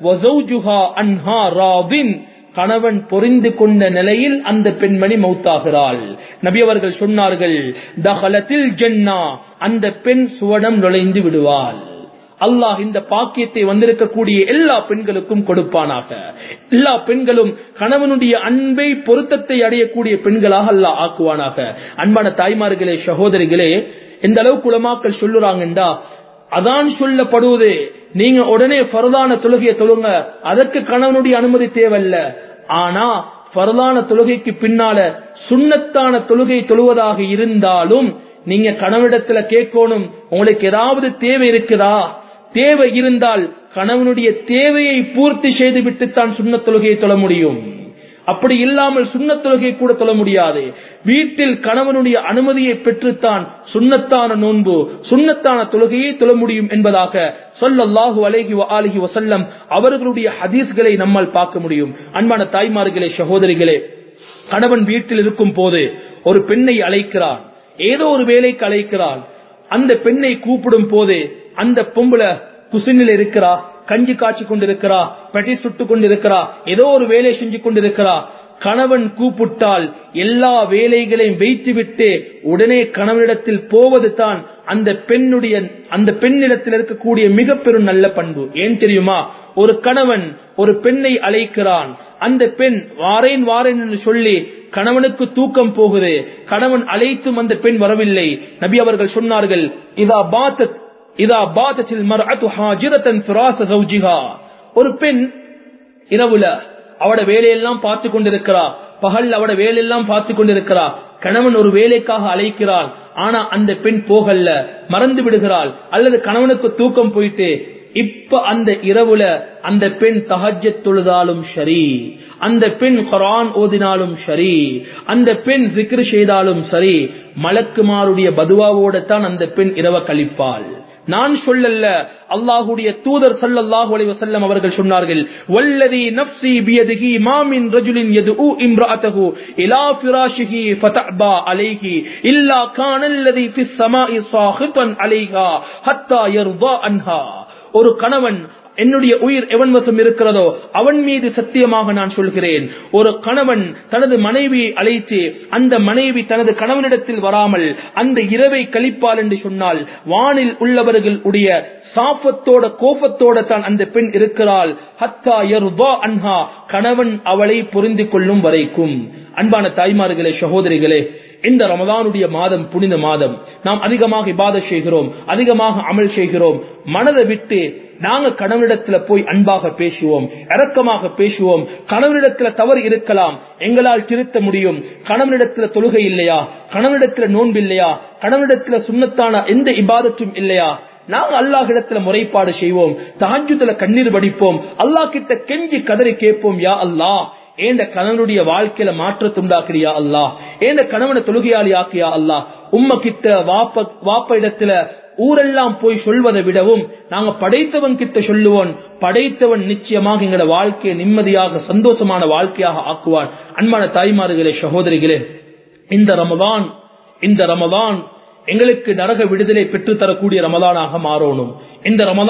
கணவன் பொறிந்து கொண்ட நிலையில் அந்த பெண்மணி மௌத்தாகிறாள் நபி அவர்கள் சொன்னார்கள் தகலத்தில் ஜென்னா அந்த பெண் சுவனம் நுழைந்து விடுவாள் அல்லாஹ் இந்த பாக்கியத்தை வந்திருக்கக்கூடிய எல்லா பெண்களுக்கும் கொடுப்பானாக எல்லா பெண்களும் கணவனுடைய அன்பை பொருத்தத்தை அடையக்கூடிய பெண்களாக அல்லாஹ் ஆக்குவானாக அன்பான தாய்மார்களே சகோதரிகளே எந்த அளவுக்கு உலமாக்கள் சொல்லுறாங்கண்டா அதான் சொல்லப்படுவது நீங்க உடனே பரதான தொழுகையை தொழுங்க அதற்கு கணவனுடைய அனுமதி தேவையில்ல ஆனா பரதான தொழுகைக்கு பின்னால சுண்ணத்தான தொழுகை தொழுவதாக இருந்தாலும் நீங்க கணவனிடத்துல கேட்கணும் உங்களுக்கு ஏதாவது தேவை இருக்குதா தேவை இருந்தால் கணவனுடைய தேவையை பூர்த்தி செய்து விட்டுத்தான் சுண்ண தொழுகையை தொழ முடியும் அப்படி இல்லாமல் சுண்ண தொழுகை கூட தொழ முடியாது வீட்டில் கணவனுடைய அனுமதியை பெற்றுத்தான் சுண்ணத்தான நோன்பு சுண்ணத்தான தொழுகையை தொழ முடியும் என்பதாக சொல்லல்லாஹு அலேஹி அலிஹி வசல்லம் அவர்களுடைய ஹதீஸ்களை நம்மால் பார்க்க முடியும் அன்பான தாய்மார்களே சகோதரிகளே கணவன் வீட்டில் இருக்கும் போது ஒரு பெண்ணை அழைக்கிறான் ஏதோ ஒரு வேலைக்கு அழைக்கிறான் அந்த பெண்ணை கூப்பிடும் போது அந்த பொம்பளை குசினில் இருக்கிறா கஞ்சி காய்ச்சி கொண்டிருக்கிறா பெட்டி சுட்டு கொண்டிருக்கிறா ஏதோ ஒரு வேலை செஞ்சு கொண்டிருக்கிறா கணவன் கூப்பிட்டால் எல்லா வேலைகளையும் வைத்துவிட்டு உடனே கணவனிடத்தில் போவது தான் அந்த பெண்ணுடைய அந்த பெண்ணிடத்தில் இருக்கக்கூடிய மிக பெரும் நல்ல பண்பு ஏன் தெரியுமா ஒரு கணவன் ஒரு பெண்ணை அழைக்கிறான் அந்த பெண் வாரேன் வாரேன் என்று சொல்லி கணவனுக்கு தூக்கம் போகுது கணவன் அழைத்தும் அந்த பெண் வரவில்லை நபி அவர்கள் சொன்னார்கள் இதா பாத்தத் இதா பாதத்தில் மர்அத்து ஹாஜிரத்தன் ஃபிராஸ ஜௌஜிஹா ஒரு பெண் இரவுல அவட வேலையெல்லாம் பார்த்து கொண்டிருக்கிறா பகல் அவட வேலையெல்லாம் பார்த்து கொண்டிருக்கிறா கணவன் ஒரு வேலைக்காக அழைக்கிறான் ஆனா அந்த பெண் போகல்ல மறந்து விடுகிறாள் அல்லது கணவனுக்கு தூக்கம் போயிட்டு இப்ப அந்த இரவுல அந்த பெண் தஹஜ தொழுதாலும் சரி அந்த பெண் குரான் ஓதினாலும் சரி அந்த பெண் சிக்ரு செய்தாலும் சரி மலக்குமாருடைய பதுவாவோட தான் அந்த பெண் இரவ கழிப்பாள் நான் சொல்லல்ல அல்லாஹுடைய தூதர் சல்லல்லாஹு அலைஹி வஸல்லம் அவர்கள் சொன்னார்கள் வல்லதி நஃப்ஸி பியதிஹி மா மின் ரஜுலின் யதுஉ இம்ரஅத்தஹு இலா ஃபிராஷிஹி ஃபதஅபா அலைஹி இல்லா கான அல்லதி ஃபிஸ் ஸமாஇ சாஹிதன் அலைஹா ஹத்தா யர்தா அன்ஹா ஒரு கணவன் என்னுடைய உயிர் எவன் வசம் இருக்கிறதோ அவன் மீது சத்தியமாக நான் சொல்கிறேன் ஒரு கணவன் தனது மனைவியை அழைத்து அந்த மனைவி தனது கணவனிடத்தில் வராமல் அந்த இரவை கழிப்பாள் என்று சொன்னால் வானில் உள்ளவர்கள் உடைய சாபத்தோட கோபத்தோட தான் அந்த பெண் இருக்கிறாள் ஹத்தா யர்வா அன்ஹா கணவன் அவளை புரிந்து கொள்ளும் வரைக்கும் அன்பான தாய்மார்களே சகோதரிகளே இந்த ரமதானுடைய மாதம் புனித மாதம் நாம் அதிகமாக இபாத செய்கிறோம் அதிகமாக அமல் செய்கிறோம் மனதை விட்டு நாங்க கணவனிடத்துல போய் அன்பாக பேசுவோம் இரக்கமாக பேசுவோம் கணவனிடத்துல தவறு இருக்கலாம் எங்களால் திருத்த முடியும் கணவனிடத்துல தொழுகை இல்லையா கணவனிடத்துல நோன்பு இல்லையா கணவனிடத்துல சுண்ணத்தான எந்த இபாதத்தும் இல்லையா நாங்க அல்லாஹ் இடத்துல முறைப்பாடு செய்வோம் தஹஜுத்துல கண்ணீர் வடிப்போம் அல்லாஹ் கிட்ட கெஞ்சி கதறி கேட்போம் யா அல்லாஹ் ஏந்த கணவனுடைய வாழ்க்கையில மாற்றத்தை உண்டாக்குறியா அல்லாஹ் ஏந்த கணவனை தொழுகையாளி ஆக்கியா அல்லாஹ் உம்ம கிட்ட வாப்ப வாப்ப இடத்துல ஊரெல்லாம் போய் சொல்வதை விடவும் நாங்க படைத்தவன் கிட்ட சொல்லுவோம் படைத்தவன் நிச்சயமாக எங்களோட வாழ்க்கையை நிம்மதியாக சந்தோஷமான வாழ்க்கையாக ஆக்குவான் அன்பான தாய்மார்களே சகோதரிகளே இந்த ரமதான் இந்த ரமதான் எங்களுக்கு நரக விடுதலை பெற்று தரக்கூடிய ரமதானாக மாறணும் இந்த ரமதான்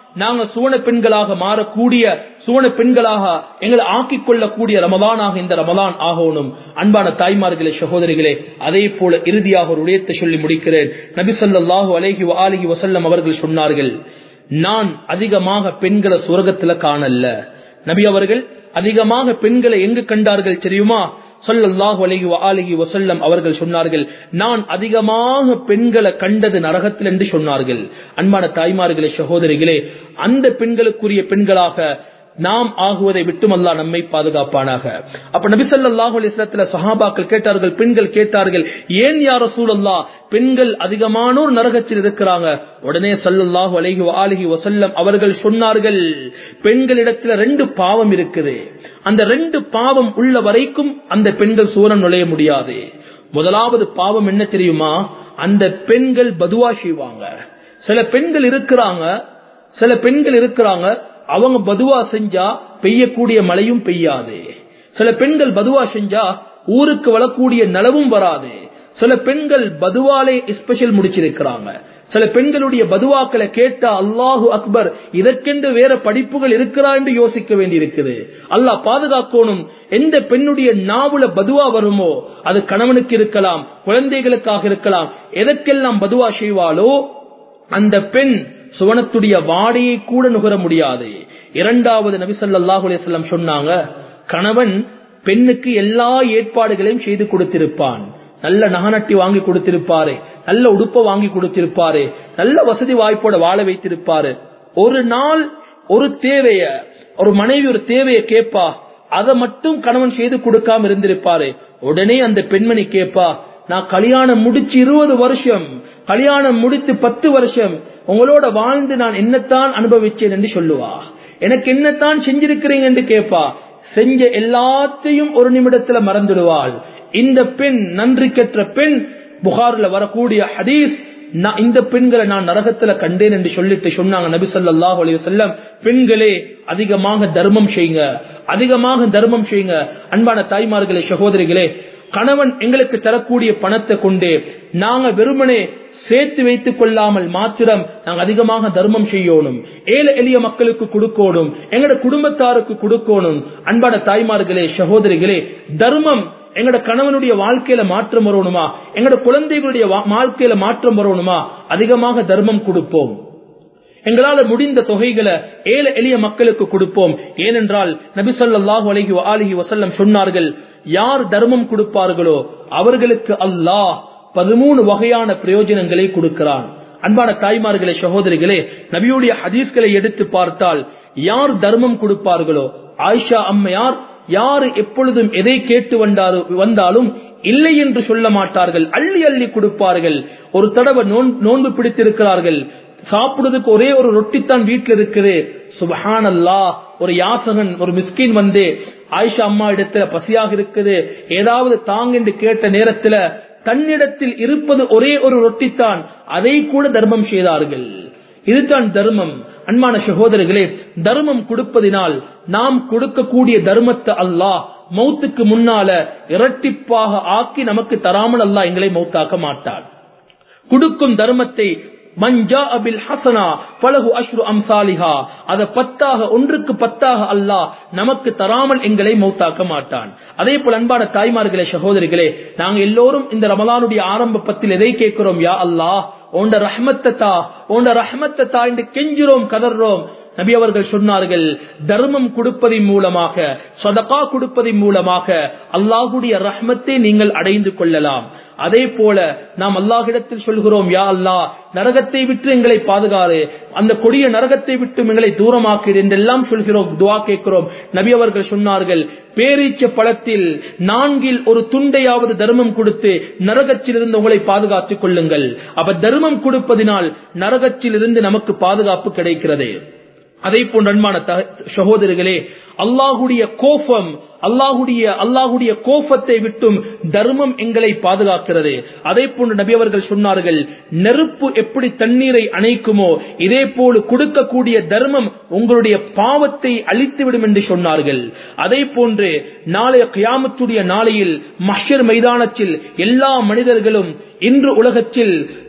நாங்க சுவன பெண்களாக மாறக்கூடிய சுவன பெண்களாக எங்களை ஆக்கிக் கொள்ளக்கூடிய ரமலானாக இந்த ரமலான் ஆகணும் அன்பான தாய்மார்களே சகோதரிகளே அதே போல இறுதியாக ஒரு உடையத்தை சொல்லி முடிக்கிறேன் நபி சொல்லாஹு அலேஹி அலிஹி வசல்லம் அவர்கள் சொன்னார்கள் நான் அதிகமாக பெண்களை சுரகத்துல காணல்ல நபி அவர்கள் அதிகமாக பெண்களை எங்கு கண்டார்கள் தெரியுமா சொல்லல்லாஹு அலைஹி வஆலிஹி வஸல்லம் அவர்கள் சொன்னார்கள் நான் அதிகமாக பெண்களை கண்டது நரகத்தில் என்று சொன்னார்கள் அன்பான தாய்மார்களே சகோதரிகளே அந்த பெண்களுக்குரிய பெண்களாக நாம் ஆகுவதை விட்டும் அல்லா நம்மை பாதுகாப்பானாக அப்ப நபிசல்லாஹு அலிஸ்லத்துல சஹாபாக்கள் கேட்டார்கள் பெண்கள் கேட்டார்கள் ஏன் யார சூழல்லா பெண்கள் அதிகமானோர் நரகத்தில் இருக்கிறாங்க உடனே சல்லல்லாஹு அலைஹி ஆலிஹி வசல்லம் அவர்கள் சொன்னார்கள் பெண்களிடத்துல ரெண்டு பாவம் இருக்குது அந்த ரெண்டு பாவம் உள்ள வரைக்கும் அந்த பெண்கள் சூரம் நுழைய முடியாது முதலாவது பாவம் என்ன தெரியுமா அந்த பெண்கள் பதுவா செய்வாங்க சில பெண்கள் இருக்கிறாங்க சில பெண்கள் இருக்கிறாங்க அவங்க பதுவா செஞ்சா பெய்யக்கூடிய மழையும் பெய்யாது சில பெண்கள் பதுவா செஞ்சா ஊருக்கு வரக்கூடிய நலவும் வராது சில பெண்கள் பதுவாலே ஸ்பெஷல் முடிச்சிருக்கிறாங்க சில பெண்களுடைய பதுவாக்களை கேட்டா அல்லாஹு அக்பர் இதற்கென்று வேற படிப்புகள் இருக்கிறா என்று யோசிக்க வேண்டி இருக்குது அல்லாஹ் பாதுகாக்கணும் எந்த பெண்ணுடைய நாவுல பதுவா வருமோ அது கணவனுக்கு இருக்கலாம் குழந்தைகளுக்காக இருக்கலாம் எதற்கெல்லாம் பதுவா செய்வாளோ அந்த பெண் சுவனத்துடைய வாடையை கூட நுகர முடியாது இரண்டாவது நபிசல்லாஹு அலிஸ்லாம் சொன்னாங்க கணவன் பெண்ணுக்கு எல்லா ஏற்பாடுகளையும் செய்து கொடுத்திருப்பான் நல்ல நகநட்டி வாங்கி கொடுத்திருப்பாரு நல்ல உடுப்ப வாங்கி கொடுத்திருப்பாரு நல்ல வசதி வாய்ப்போட வாழ வைத்திருப்பாரு ஒரு நாள் ஒரு தேவைய ஒரு மனைவி ஒரு தேவையை கேட்பா அதை மட்டும் கணவன் செய்து கொடுக்காம இருந்திருப்பாரு உடனே அந்த பெண்மணி கேட்பா நான் கல்யாணம் முடிச்சு இருபது வருஷம் கல்யாணம் முடித்து பத்து வருஷம் உங்களோட வாழ்ந்து நான் என்னத்தான் அனுபவிச்சேன் என்று சொல்லுவா எனக்கு என்னத்தான் செஞ்சிருக்கிறீங்க என்று கேட்பா செஞ்ச எல்லாத்தையும் ஒரு நிமிடத்துல மறந்துடுவாள் இந்த பெண் நன்றி கெற்ற பெண் புகார்ல வரக்கூடிய ஹதீஸ் இந்த பெண்களை நான் நரகத்துல கண்டேன் என்று சொல்லிட்டு சொன்னாங்க நபி சொல்லாஹு அலி வல்லம் பெண்களே அதிகமாக தர்மம் செய்யுங்க அதிகமாக தர்மம் செய்யுங்க அன்பான தாய்மார்களே சகோதரிகளே கணவன் எங்களுக்கு தரக்கூடிய பணத்தை கொண்டு நாங்க வெறுமனே சேர்த்து வைத்துக் கொள்ளாமல் மாத்திரம் நாங்கள் அதிகமாக தர்மம் செய்யணும் ஏழை எளிய மக்களுக்கு கொடுக்கணும் எங்கட குடும்பத்தாருக்கு கொடுக்கணும் அன்பான தாய்மார்களே சகோதரிகளே தர்மம் எங்கட கணவனுடைய வாழ்க்கையில மாற்றம் வரணுமா எங்கட குழந்தைகளுடைய வாழ்க்கையில மாற்றம் வரணுமா அதிகமாக தர்மம் கொடுப்போம் எங்களால முடிந்த தொகைகளை ஏழை எளிய மக்களுக்கு கொடுப்போம் ஏனென்றால் நபி சொல்லாஹு அலஹி அலிஹி வசல்லம் சொன்னார்கள் யார் தர்மம் கொடுப்பார்களோ அவர்களுக்கு அல்லாஹ் பதிமூணு வகையான பிரயோஜனங்களை கொடுக்கிறான் அன்பான தாய்மார்களே சகோதரிகளே நபியுடைய ஹதீஸ்களை எடுத்து பார்த்தால் யார் தர்மம் கொடுப்பார்களோ ஆயிஷா அம்மையார் யாரு எப்பொழுதும் எதை கேட்டு வந்தாரு வந்தாலும் இல்லை என்று சொல்ல மாட்டார்கள் அள்ளி அள்ளி கொடுப்பார்கள் ஒரு தடவை நோன்பு பிடித்திருக்கிறார்கள் சாப்பிடுறதுக்கு ஒரே ஒரு ரொட்டித்தான் வீட்டில் இருக்குது சுபஹான் அல்லா ஒரு யாசகன் ஒரு மிஸ்கின் வந்து ஆயிஷா அம்மா இடத்துல பசியாக இருக்குது ஏதாவது தாங்க என்று கேட்ட நேரத்துல தன்னிடத்தில் இருப்பது ஒரே ஒரு ரொட்டித்தான் அதை கூட தர்மம் செய்தார்கள் இதுதான் தர்மம் அன்பான சகோதரர்களே தர்மம் கொடுப்பதினால் நாம் கொடுக்கக்கூடிய தர்மத்தை அல்லாஹ் மௌத்துக்கு முன்னால இரட்டிப்பாக ஆக்கி நமக்கு தராமல் அல்லாஹ் எங்களை மௌத்தாக்க மாட்டார் கொடுக்கும் தர்மத்தை மஞ்சா அபில் ஹசனா பலகு அஷ்ரு அம்சாலிஹா அத பத்தாக ஒன்றுக்கு பத்தாக அல்லாஹ் நமக்கு தராமல் எங்களை மௌத்தாக்க மாட்டான் அதே போல அன்பான தாய்மார்களே சகோதரிகளே நாங்க எல்லோரும் இந்த ரமலானுடைய ஆரம்ப பத்தில் எதை கேட்கிறோம் யா அல்லாஹ் உண்ட ரஹ்மத்தா உண்ட ரஹ்மத்தா என்று கெஞ்சுறோம் கதர்றோம் நபி அவர்கள் சொன்னார்கள் தர்மம் கொடுப்பதின் மூலமாக சதகா கொடுப்பதின் மூலமாக அல்லாஹுடைய ரஹ்மத்தை நீங்கள் அடைந்து கொள்ளலாம் அதே போல நாம் அல்லாஹிடத்தில் சொல்கிறோம் யா அல்லா நரகத்தை விட்டு எங்களை பாதுகாரு அந்த கொடிய நரகத்தை விட்டு எங்களை தூரமாக்கு என்றெல்லாம் சொல்கிறோம் துவா கேட்கிறோம் நபி அவர்கள் சொன்னார்கள் பேரீச்ச பழத்தில் நான்கில் ஒரு துண்டையாவது தர்மம் கொடுத்து நரகத்தில் இருந்து உங்களை பாதுகாத்துக் கொள்ளுங்கள் அப்ப தர்மம் கொடுப்பதினால் நரகத்தில் இருந்து நமக்கு பாதுகாப்பு கிடைக்கிறது அதே போன்ற அன்பான சகோதரர்களே அல்லாஹுடைய கோபம் அல்லாஹுடைய அல்லாஹுடைய கோபத்தை விட்டும் தர்மம் எங்களை பாதுகாக்கிறது அதே போன்று நபி அவர்கள் சொன்னார்கள் நெருப்பு எப்படி தண்ணீரை அணைக்குமோ இதே போல கொடுக்கக்கூடிய தர்மம் உங்களுடைய பாவத்தை அழித்துவிடும் என்று சொன்னார்கள் அதே போன்று நாளைய கியாமத்துடைய நாளையில் மஷர் மைதானத்தில் எல்லா மனிதர்களும் இன்று உலகத்தில்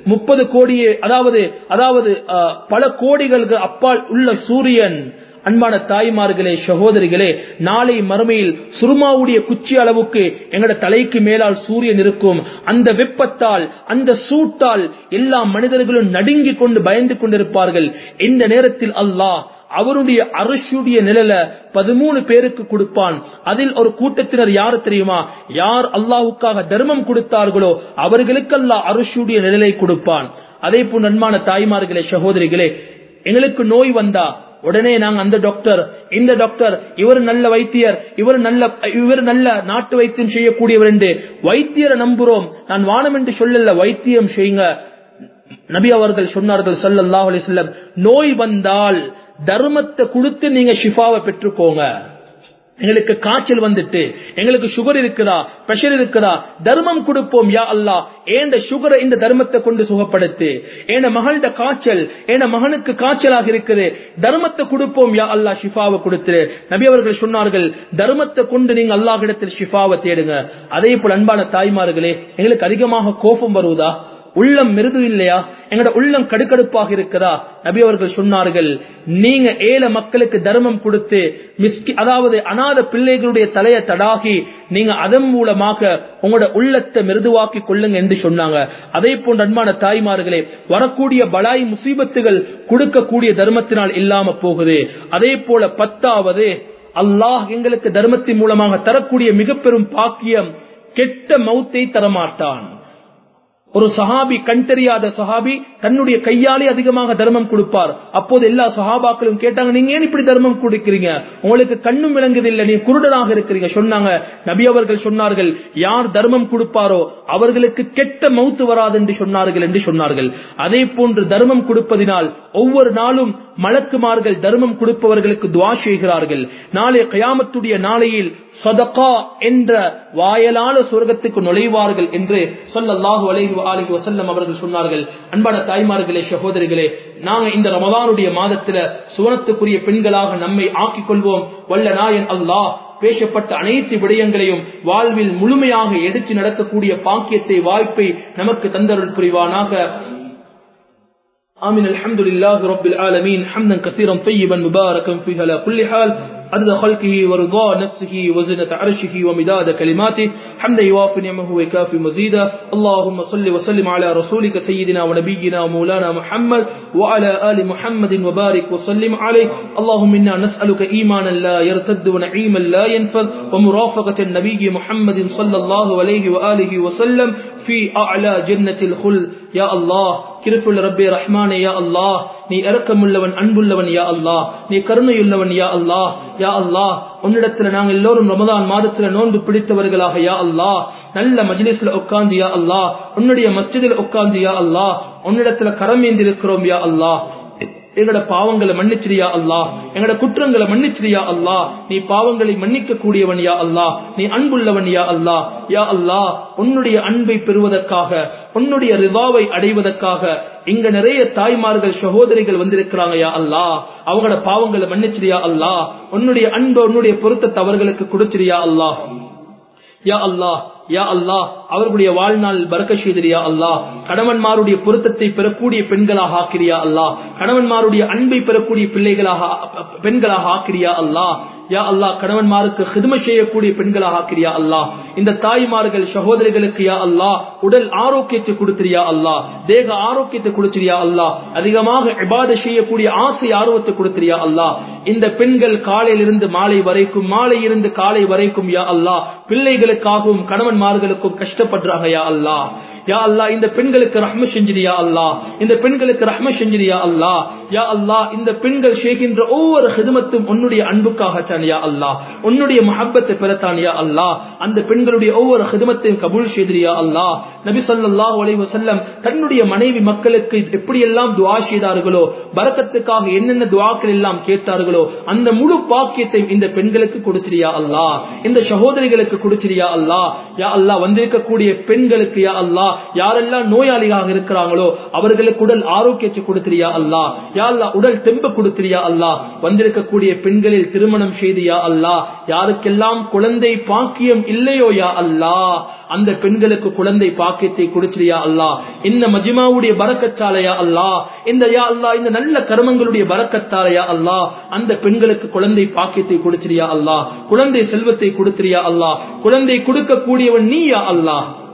முப்பது கோடியே அதாவது அதாவது அஹ், பல கோடிகளுக்கு அப்பால் உள்ள சூரியன் அன்பான தாய்மார்களே சகோதரிகளே நாளை மறுமையில் சுருமாவுடைய குச்சி அளவுக்கு எங்கட தலைக்கு மேலால் சூரியன் இருக்கும் அந்த வெப்பத்தால் அந்த சூட்டால் எல்லா மனிதர்களும் நடுங்கிக் கொண்டு பயந்து கொண்டிருப்பார்கள் இந்த நேரத்தில் அல்லாஹ் அவருடைய அரசுடைய நிழல பதிமூணு பேருக்கு கொடுப்பான் அதில் ஒரு கூட்டத்தினர் யாரு தெரியுமா யார் அல்லாஹுக்காக தர்மம் கொடுத்தார்களோ அவர்களுக்கு அல்லாஹ் அரசுடைய நிழலை கொடுப்பான் அதே போல் நன்மான தாய்மார்களே சகோதரிகளே எங்களுக்கு நோய் வந்தா உடனே நாங்க அந்த டாக்டர் இந்த டாக்டர் இவர் நல்ல வைத்தியர் இவர் நல்ல இவர் நல்ல நாட்டு வைத்தியம் செய்யக்கூடியவர் என்று வைத்தியரை நம்புறோம் நான் வானம் என்று சொல்லல வைத்தியம் செய்யுங்க நபி அவர்கள் சொன்னார்கள் ஸல்லல்லாஹு அலைஹி வஸல்லம் நோய் வந்தால் தர்மத்தை கொடுத்து நீங்க ஷிஃபாவை பெற்றுக்கோங்க எங்களுக்கு காய்ச்சல் வந்துட்டு எங்களுக்கு சுகர் இருக்குதா பிரஷர் இருக்குதா தர்மம் கொடுப்போம் யா அல்லாஹ் ஏண்ட சுகரை இந்த தர்மத்தை கொண்டு சுகப்படுத்து ஏன மகள்ட காய்ச்சல் ஏன மகனுக்கு காய்ச்சலாக இருக்குது தர்மத்தை கொடுப்போம் யா அல்லாஹ் ஷிஃபாவை கொடுத்துரு நபி அவர்கள் சொன்னார்கள் தர்மத்தை கொண்டு நீங்க அல்லாஹ்விடத்தில் ஷிஃபாவை தேடுங்க அதே போல் அன்பான தாய்மார்களே எங்களுக்கு அதிகமாக கோபம் வருவதா உள்ளம் மிருது இல்லையா எங்கட உள்ளம் கடுக்கடுப்பாக இருக்கிறா நபி அவர்கள் சொன்னார்கள் நீங்க ஏழை மக்களுக்கு தர்மம் கொடுத்து மிஸ்கி அதாவது அநாத பிள்ளைகளுடைய தலையை தடாகி நீங்க அதன் மூலமாக உங்களோட உள்ளத்தை மிருதுவாக்கி கொள்ளுங்க என்று சொன்னாங்க அதே போன்ற அன்பான தாய்மார்களே வரக்கூடிய பலாய் முசீபத்துகள் கொடுக்கக்கூடிய தர்மத்தினால் இல்லாம போகுது அதே போல பத்தாவது அல்லாஹ் எங்களுக்கு தர்மத்தின் மூலமாக தரக்கூடிய மிக பெரும் பாக்கியம் கெட்ட மௌத்தை தரமாட்டான் ஒரு சஹாபி கண் தெரியாத சஹாபி தன்னுடைய கையாலே அதிகமாக தர்மம் கொடுப்பார் அப்போது எல்லா சஹாபாக்களும் கேட்டாங்க நீங்க ஏன் இப்படி தர்மம் கொடுக்கிறீங்க உங்களுக்கு கண்ணும் விளங்குதில்லை நீ குருடனாக இருக்கிறீங்க சொன்னாங்க நபி அவர்கள் சொன்னார்கள் யார் தர்மம் கொடுப்பாரோ அவர்களுக்கு கெட்ட மௌத்து வராது என்று சொன்னார்கள் என்று சொன்னார்கள் அதே போன்று தர்மம் கொடுப்பதினால் ஒவ்வொரு நாளும் மலக்குமார்கள் தர்மம் கொடுப்பவர்களுக்கு துவா செய்கிறார்கள் நாளை கயாமத்துடைய நாளையில் சதகா என்ற வாயலான சொர்க்கத்துக்கு நுழைவார்கள் என்று சொல்லல்லாஹு அலைஹி அலிஹி வசல்லம் அவர்கள் சொன்னார்கள் அன்பான தாய்மார்களே சகோதரிகளே நாங்க இந்த ரமதானுடைய மாதத்துல சுவனத்துக்குரிய பெண்களாக நம்மை ஆக்கிக் கொள்வோம் வல்ல நாயன் அல்லாஹ் பேசப்பட்ட அனைத்து விடயங்களையும் வாழ்வில் முழுமையாக எடுத்து நடக்கக்கூடிய பாக்கியத்தை வாய்ப்பை நமக்கு தந்தருள் புரிவானாக آمين الحمد لله رب العالمين حمدا كثيرا طيبا مباركا فيه على كل حال عدد خلقه ورضا نفسه وزنة عرشه ومداد كلماته حمدا يوافي نعمه ويكافي مزيدا اللهم صل وسلم على رسولك سيدنا ونبينا ومولانا محمد وعلى آل محمد وبارك وسلم عليه اللهم إنا نسألك إيمانا لا يرتد ونعيما لا ينفذ ومرافقة النبي محمد صلى الله عليه وآله وسلم في أعلى جنة الخلد يا الله கிருப்புள்ள ரப்பே ரஹ்மானே யா அல்லாஹ் நீ இரக்கமுள்ளவன் அன்புள்ளவன் யா அல்லாஹ் நீ கருணையுள்ளவன் யா அல்லாஹ் யா அல்லாஹ் உன்னிடத்துல நாங்கள் எல்லோரும் ரமதான் மாதத்துல நோன்பு பிடித்தவர்களாக யா அல்லாஹ் நல்ல மஜ்லிஸ்ல உட்கார்ந்து யா அல்லாஹ் உன்னுடைய மஸ்ஜிதில் உட்கார்ந்து யா அல்லாஹ் உன்னிடத்துல கரம் ஏந்திருக்கிறோம் யா அல்லாஹ் எங்கட பாவங்களை மன்னிச்சிரியா அல்லாஹ் எங்கட குற்றங்களை மன்னிச்சிரியா அல்லாஹ் நீ பாவங்களை மன்னிக்க கூடியவன் யா அல்லாஹ் நீ அன்புள்ளவன் யா அல்லாஹ் யா அல்லாஹ் உன்னுடைய அன்பை பெறுவதற்காக உன்னுடைய ரிவாவை அடைவதற்காக இங்க நிறைய தாய்மார்கள் சகோதரிகள் வந்திருக்கிறாங்க யா அல்லாஹ் அவங்களோட பாவங்களை மன்னிச்சிரியா அல்லாஹ் உன்னுடைய அன்பை உன்னுடைய பொருத்தத்தை அவர்களுக்கு கொடுச்சிரியா அல்லாஹ் யா அல்லாஹ் யா அல்லாஹ் அவர்களுடைய வாழ்நாள் பறக்க செய்திரியா அல்லாஹ் கணவன்மாருடைய பொருத்தத்தை பெறக்கூடிய பெண்களாக ஆக்கிரியா அல்லாஹ் கணவன்மாருடைய அன்பை பெறக்கூடிய பிள்ளைகளாக பெண்களாக ஆக்கிரியா அல்லாஹ் யா அல்லாஹ் கணவன்மாருக்கு ஹிதுமை செய்யக்கூடிய பெண்களாக ஆக்கிரியா அல்லாஹ் இந்த தாய்மார்கள் சகோதரிகளுக்கு யா அல்லாஹ் உடல் ஆரோக்கியத்தை கொடுத்திரியா அல்லாஹ் தேக ஆரோக்கியத்தை கொடுத்திரியா அல்லாஹ் அதிகமாக இபாத செய்யக்கூடிய ஆசை ஆர்வத்தை கொடுத்திரியா அல்லாஹ் இந்த பெண்கள் காலையிலிருந்து மாலை வரைக்கும் மாலை இருந்து காலை வரைக்கும் யா அல்லாஹ் பிள்ளைகளுக்காகவும் கணவன்மார்களுக்கும் கஷ்டப்படுறாங்க யா அல்லாஹ் யா அல்லா இந்த பெண்களுக்கு ரஹ்ம செஞ்சிரியா அல்லா இந்த பெண்களுக்கு ரஹ்ம செஞ்சிரியா அல்லா யா அல்லா இந்த பெண்கள் செய்கின்ற ஒவ்வொரு ஹிதமத்தும் உன்னுடைய அன்புக்காகத்தான் யா அல்லா உன்னுடைய மஹப்பத்தை பெறத்தான் யா அல்லா அந்த பெண்களுடைய ஒவ்வொரு ஹிதமத்தையும் கபூல் செய்திரியா அல்லா நபி சொல்லாஹ் அலைஹி வஸல்லம் தன்னுடைய மனைவி மக்களுக்கு எப்படியெல்லாம் துவா செய்தார்களோ பரக்கத்துக்காக என்னென்ன துவாக்கள் எல்லாம் கேட்டார்களோ அந்த முழு பாக்கியத்தை இந்த பெண்களுக்கு கொடுத்திரியா அல்லா இந்த சகோதரிகளுக்கு கொடுத்திரியா அல்லா யா அல்லா வந்திருக்கக்கூடிய பெண்களுக்கு யா அல்லா யாரெல்லாம் நோயாளியாக இருக்கிறாங்களோ அவர்களுக்கு உடல் ஆரோக்கியத்தை கொடுத்திரியா அல்லா யா அல்லா உடல் தெம்பு கொடுத்திரியா அல்லா வந்திருக்கக்கூடிய பெண்களில் திருமணம் செய்தியா அல்லா யாருக்கெல்லாம் குழந்தை பாக்கியம் இல்லையோ யா அல்லா அந்த பெண்களுக்கு குழந்தை பாக்கியத்தை கொடுச்சிரியா அல்லா இந்த மஜிமாவுடைய பறக்கச்சாலையா அல்லா இந்த யா அல்லா இந்த நல்ல கர்மங்களுடைய பறக்கத்தாலையா அல்லா அந்த பெண்களுக்கு குழந்தை பாக்கியத்தை கொடுச்சிரியா அல்லா குழந்தை செல்வத்தை கொடுத்திரியா அல்லா குழந்தை கொடுக்க கூடியவன் நீயா அல்லா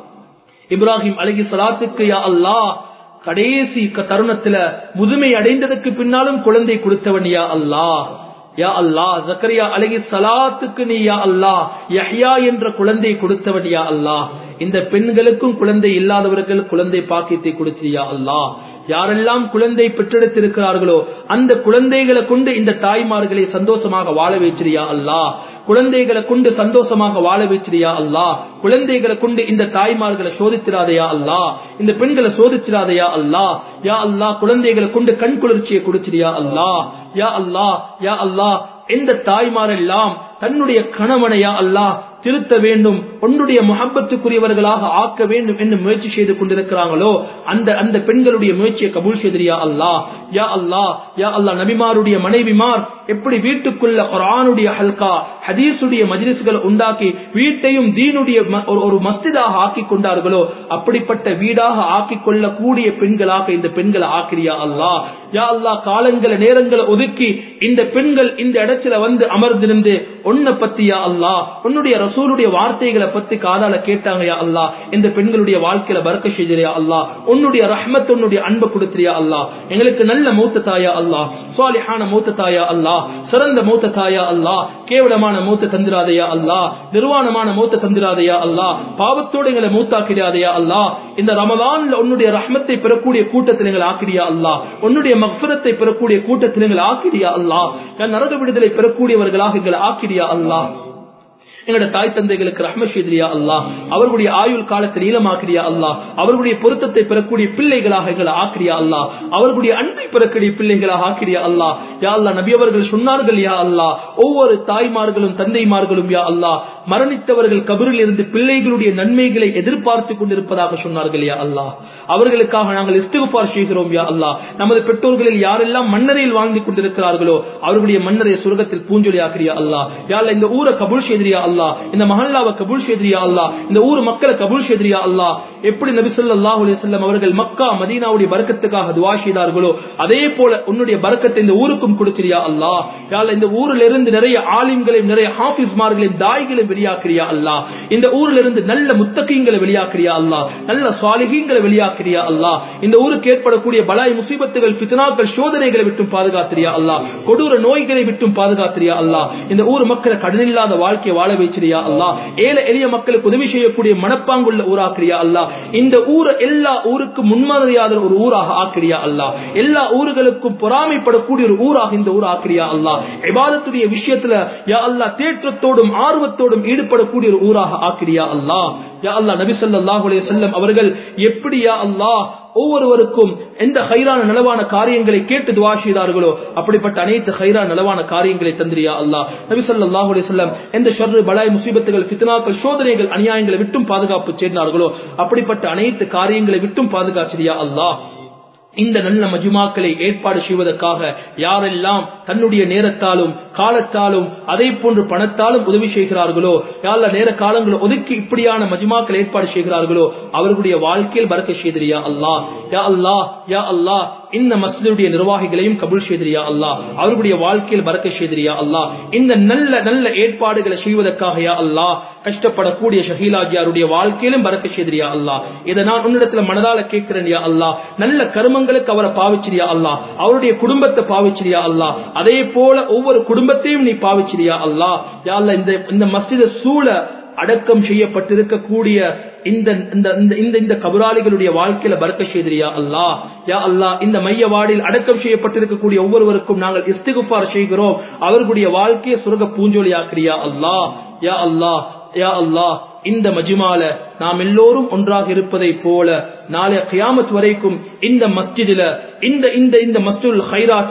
இப்ராஹிம் அலகி சலாத்துக்கு யா அல்லா கடைசி தருணத்துல முதுமை அடைந்ததுக்கு பின்னாலும் குழந்தை கொடுத்தவன் யா அல்லா யா அல்லா ஜக்கரியா அலகி சலாத்துக்கு நீ யா அல்லா யஹ்யா என்ற குழந்தை கொடுத்தவன் யா அல்லா இந்த பெண்களுக்கும் குழந்தை இல்லாதவர்கள் குழந்தை பாக்கியத்தை கொடுத்தியா அல்லா யாரெல்லாம் குழந்தை பெற்றெடுத்திருக்கிறார்களோ அந்த குழந்தைகளை கொண்டு இந்த தாய்மார்களை சந்தோஷமாக வாழ வச்சிரியா அல்லா குழந்தைகளை கொண்டு சந்தோஷமாக வாழ வச்சிரியா அல்லா குழந்தைகளை கொண்டு இந்த தாய்மார்களை சோதித்திராதையா அல்லா இந்த பெண்களை சோதிச்சிராதையா அல்லா யா அல்லா குழந்தைகளை கொண்டு கண் குளிர்ச்சியை கொடுச்சிரியா அல்லா யா அல்லா யா அல்லா எந்த தாய்மாரெல்லாம் தன்னுடைய கணவனையா அல்லா திருத்த வேண்டும் உன்னுடைய முகப்பத்துக்குரியவர்களாக ஆக்க வேண்டும் என்று முயற்சி செய்து கொண்டிருக்கிறாங்களோ அந்த அந்த பெண்களுடைய முயற்சியை கபூல் செய்தியா அல்லா யா அல்லா யா அல்லா நபிமாருடைய மனைவிமார் எப்படி வீட்டுக்குள்ள குரானுடைய ஹல்கா ஹதீசுடைய மஜ்லிஸ்களை உண்டாக்கி வீட்டையும் தீனுடைய ஒரு மஸ்திதாக ஆக்கி கொண்டார்களோ அப்படிப்பட்ட வீடாக ஆக்கி கொள்ளக்கூடிய பெண்களாக இந்த பெண்களை ஆக்கிரியா அல்லா யா அல்லா காலங்களை நேரங்களை ஒதுக்கி இந்த பெண்கள் இந்த இடத்துல வந்து அமர்ந்திருந்து உன்னை பத்தியா அல்லா உன்னுடைய ரசூலுடைய வார்த்தைகளை பத்தி காதால கேட்டாங்க யா அல்லா இந்த பெண்களுடைய வாழ்க்கையில பறக்க செய்தியா அல்லா உன்னுடைய ரஹ்மத் உன்னுடைய அன்பை கொடுத்திரியா அல்லா எங்களுக்கு நல்ல மூத்த தாயா அல்லா சுவாலிஹான மூத்த தாயா அல்லா சிறந்த மூத்த தாயா அல்லா கேவலமான மூத்த தந்திராதையா அல்லா நிர்வாணமான மூத்த தந்திராதையா அல்லா பாவத்தோடு எங்களை மூத்தாக்கிடாதையா அல்லா இந்த ரமலான்ல உன்னுடைய ரஹ்மத்தை பெறக்கூடிய கூட்டத்தில் எங்களை ஆக்கிரியா அல்லா உன்னுடைய மக்ஃபரத்தை பெறக்கூடிய கூட்டத்தில் எங்களை ஆக்கிரியா அல்லா நரக விடுதலை பெறக்கூடியவர்களாக எங்களை ஆக்கிரியா அல்லா எங்களோட தாய் தந்தைகளுக்கு ரஹ்ம செய்தியா அல்லா அவர்களுடைய ஆயுள் காலத்தை நீளமாக்கிறியா அல்லா அவர்களுடைய பொருத்தத்தை பெறக்கூடிய பிள்ளைகளாக எங்களை ஆக்கிரியா அல்லா அவர்களுடைய அன்பை பெறக்கூடிய பிள்ளைகளாக ஆக்கிரியா அல்லா யா அல்லா நபி அவர்கள் சொன்னார்கள் யா அல்லா ஒவ்வொரு தாய்மார்களும் தந்தைமார்களும் யா அல்லா மரணித்தவர்கள் கபரில் இருந்து பிள்ளைகளுடைய நன்மைகளை எதிர்பார்த்து கொண்டிருப்பதாக சொன்னார்கள் யா அல்லா அவர்களுக்காக நாங்கள் இஸ்திகுபார் செய்கிறோம் யா அல்லா நமது பெற்றோர்களில் யாரெல்லாம் மன்னரையில் வாழ்ந்து கொண்டிருக்கிறார்களோ அவர்களுடைய மன்னரை சுரகத்தில் பூஞ்சொலி ஆக்கிரியா அல்லா யா அல்லா இந்த ஊரை கபூல் செய்தியா அல்லா இந்த மஹல்லாவை கபூல் செய்தியா அல்லா இந்த ஊர் மக்களை கபூல் செய்தியா அல்லா எப்படி நபி சொல்லாஹு அலிசல்லம் அவர்கள் மக்கா மதீனாவுடைய பறக்கத்துக்காக துவா செய்தார்களோ அதே போல உன்னுடைய பறக்கத்தை இந்த ஊருக்கும் கொடுத்திரியா அல்லா யாழ் இந்த ஊரில் இருந்து நிறைய ஆலிம்களையும் நிறைய ஹாஃபிஸ்மார்களையும் தாய்களையும் வெளியாக்குறியா அல்லா இந்த ஊரில் இருந்து நல்ல முத்தகீங்களை வெளியாக்குறியா அல்லா நல்ல சுவாலிகீங்களை வெளியாக்குறியா அல்லா இந்த ஊருக்கு ஏற்படக்கூடிய பலாய் முசீபத்துகள் பித்தனாக்கள் சோதனைகளை விட்டும் பாதுகாத்திரியா அல்லா கொடூர நோய்களை விட்டும் பாதுகாத்திரியா அல்லா இந்த ஊர் மக்களை கடனில்லாத வாழ்க்கையை வாழ வைச்சிரியா அல்லா ஏழை எளிய மக்களுக்கு உதவி செய்யக்கூடிய மனப்பாங்குள்ள ஊராக்கிறியா அல்லா இந்த ஊர் எல்லா ஊருக்கும் முன்மாதிரியாத ஒரு ஊராக ஆக்கிரியா அல்லா எல்லா ஊர்களுக்கும் பொறாமைப்படக்கூடிய ஒரு ஊராக இந்த ஊர் ஆக்கிரியா அல்லா விவாதத்துடைய விஷயத்துல யா அல்லா தேற்றத்தோடும் ஆர்வத்தோடும் ஈடுபடக்கூடிய ஒரு ஊராக ஆக்கிரியா அல்லா யா அல்லா நபி சொல்லாஹுலே செல்லம் அவர்கள் எப்படியா அல்லா ஒவ்வொருவருக்கும் எந்த ஹைரான நலவான காரியங்களை கேட்டு துவா செய்தார்களோ அப்படிப்பட்ட அனைத்து ஹைரான நலவான காரியங்களை தந்திரியா அல்லா நபி சொல்லாஹு அலிசல்லம் எந்த ஷர்ரு பலாய் முசீபத்துகள் பித்னாக்கள் சோதனைகள் அநியாயங்களை விட்டும் பாதுகாப்பு சேர்ந்தார்களோ அப்படிப்பட்ட அனைத்து காரியங்களை விட்டும் பாதுகாச்சிரியா அல்லா இந்த நல்ல மஜுமாக்களை ஏற்பாடு செய்வதற்காக யாரெல்லாம் தன்னுடைய நேரத்தாலும் காலத்தாலும் அதே போன்று பணத்தாலும் உதவி செய்கிறார்களோ யாழ்ல நேர காலங்களை ஒதுக்கி இப்படியான மஜுமாக்கள் ஏற்பாடு செய்கிறார்களோ அவர்களுடைய வாழ்க்கையில் பறக்க செய்திரியா அல்லா யா அல்லா யா அல்லா இந்த மஸ்ஜிதுடைய நிர்வாகிகளையும் கபுல் செய்திரியா அல்லா அவர்களுடைய வாழ்க்கையில் பறக்க செய்திரியா அல்லா இந்த நல்ல நல்ல ஏற்பாடுகளை செய்வதற்காக யா அல்லா கஷ்டப்படக்கூடிய ஷஹீலாஜியாருடைய வாழ்க்கையிலும் பறக்க செய்திரியா அல்லா இதை நான் உன்னிடத்துல மனதால கேட்கிறேன் யா அல்லா நல்ல கருமங்களுக்கு அவரை பாவிச்சிரியா அல்லா அவருடைய குடும்பத்தை பாவிச்சிரியா அல்லா அதே போல ஒவ்வொரு குடும்பத்தையும் நீ பாவிச்சிரியா அல்லா யா அல்லா இந்த இந்த மஸ்ஜித சூழ அடக்கம் செய்யப்பட்டிருக்கக்கூடிய இந்த இந்த இந்த கபராளிகளுடைய வாழ்க்கையில பறக்க செய்திரியா அல்லா யா அல்லா இந்த மையவாடில் அடக்கம் செய்யப்பட்டிருக்கக்கூடிய ஒவ்வொருவருக்கும் நாங்கள் இஸ்திகுபார் செய்கிறோம் அவர்களுடைய வாழ்க்கையை சுரக பூஞ்சொலி ஆக்கிரியா அல்லா யா அல்லா யா அல்லா இந்த மஜிமால நாம் எல்லோரும் ஒன்றாக இருப்பதை போல நாளை கியாமத் வரைக்கும் இந்த மஸ்ஜிதில இந்த இந்த இந்த மஸ்ஜுல் ஹைராச்சில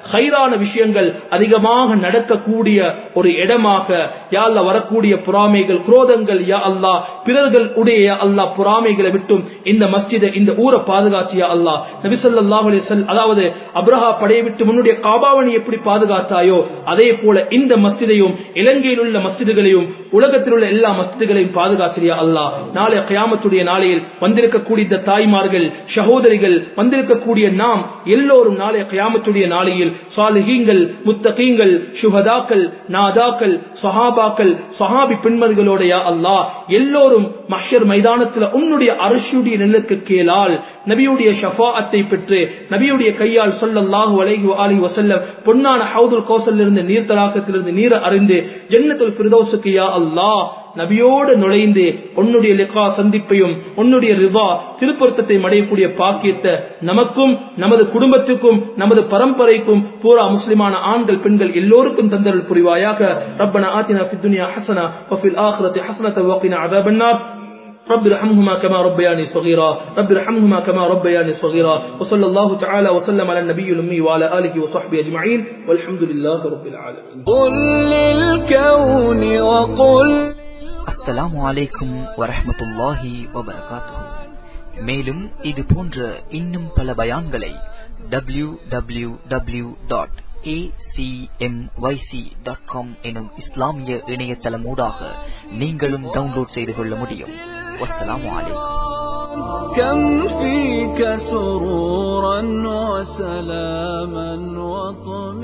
ஹைரான விஷயங்கள் அதிகமாக நடக்கக்கூடிய ஒரு இடமாக யா அல்லாஹ் வரக்கூடிய பொறாமைகள் குரோதங்கள் யா அல்லாஹ் பிறர்கள் உடைய யா அல்லாஹ் பொறாமைகளை விட்டும் இந்த மஸ்ஜிதை இந்த ஊரை பாதுகாத்தியா அல்லாஹ் நபி ஸல்லல்லாஹு அலைஹி வஸல்லம் அதாவது அப்ரஹா படையை விட்டு முன்னுடைய காபாவனை எப்படி பாதுகாத்தாயோ அதே போல இந்த மஸ்ஜிதையும் இலங்கையில் உள்ள மஸ்ஜிதுகளையும் உலகத்தில் உள்ள எல்லா மஸ்ஜிதுகளையும் பாதுகாத்திரியா அல்லாஹ் நாளை கியாமத்துடைய நாளையில் வந்திருக்கக்கூடிய இந்த தாய்மார்கள் சகோதரிகள் வந்திருக்கக்கூடிய நாம் எல்லோரும் நாளை கியாமத்துடைய நாளையில் சாலிஹீங்கள் முத்தகீங்கள் சுஹதாக்கள் நாதாக்கள் சஹாபாக்கள் சஹாபி பெண்மதிகளோடயா அல்லாஹ் எல்லோரும் மஹ்ஷர் மைதானத்தில் உன்னுடைய அரசுடைய நெல்லுக்கு கேளால் நபியுடைய ஷஃபாஅத்தை பெற்று நபியுடைய கையால் சொல்லல்லாஹு அலைஹி அலி வசல்லம் பொன்னான ஹவுதுல் கௌசலிருந்து நீர் தலாக்கத்திலிருந்து நீரை அறிந்து ஜன்னத்துல் ஃபிர்தௌஸுக்கு யா அல்லாஹ் நபியோடு நுழைந்து உன்னுடைய லிகா சந்திப்பையும் உன்னுடைய ரிவா திருப்பொருத்தத்தை அடையக்கூடிய பாக்கியத்தை நமக்கும் நமது குடும்பத்துக்கும் நமது பரம்பரைக்கும் பூரா முஸ்லிமான ஆண்கள் பெண்கள் எல்லோருக்கும் தந்தரல் புரிவாயாக ரப்பன ஆத்தினா ஃபித் துன்யா ஹஸனா வஃபில் ஆখিরাতি ஹஸனத வகினா அஸாபன்னார் رب ارحمهما كما ربياني صغيرا رب ارحمهما كما ربياني صغيرا وصلى الله تعالى وسلم على النبي الأمي وعلى آله وصحبه أجمعين والحمد لله رب العالمين قل للكون وقل அஸ்ஸலாமு அலைக்கும் வரஹ்மத்துல்லாஹி வபரகாத்துஹு மேலும் இது போன்ற இன்னும் பல பயான்களை W W W dot dot com எனும் இஸ்லாமிய இணையதளமூடாக நீங்களும் டவுன்லோட் செய்து கொள்ள முடியும் வஸ்ஸலாமு அலைக்கும் كم فيك سرورا وسلاما وطمئنا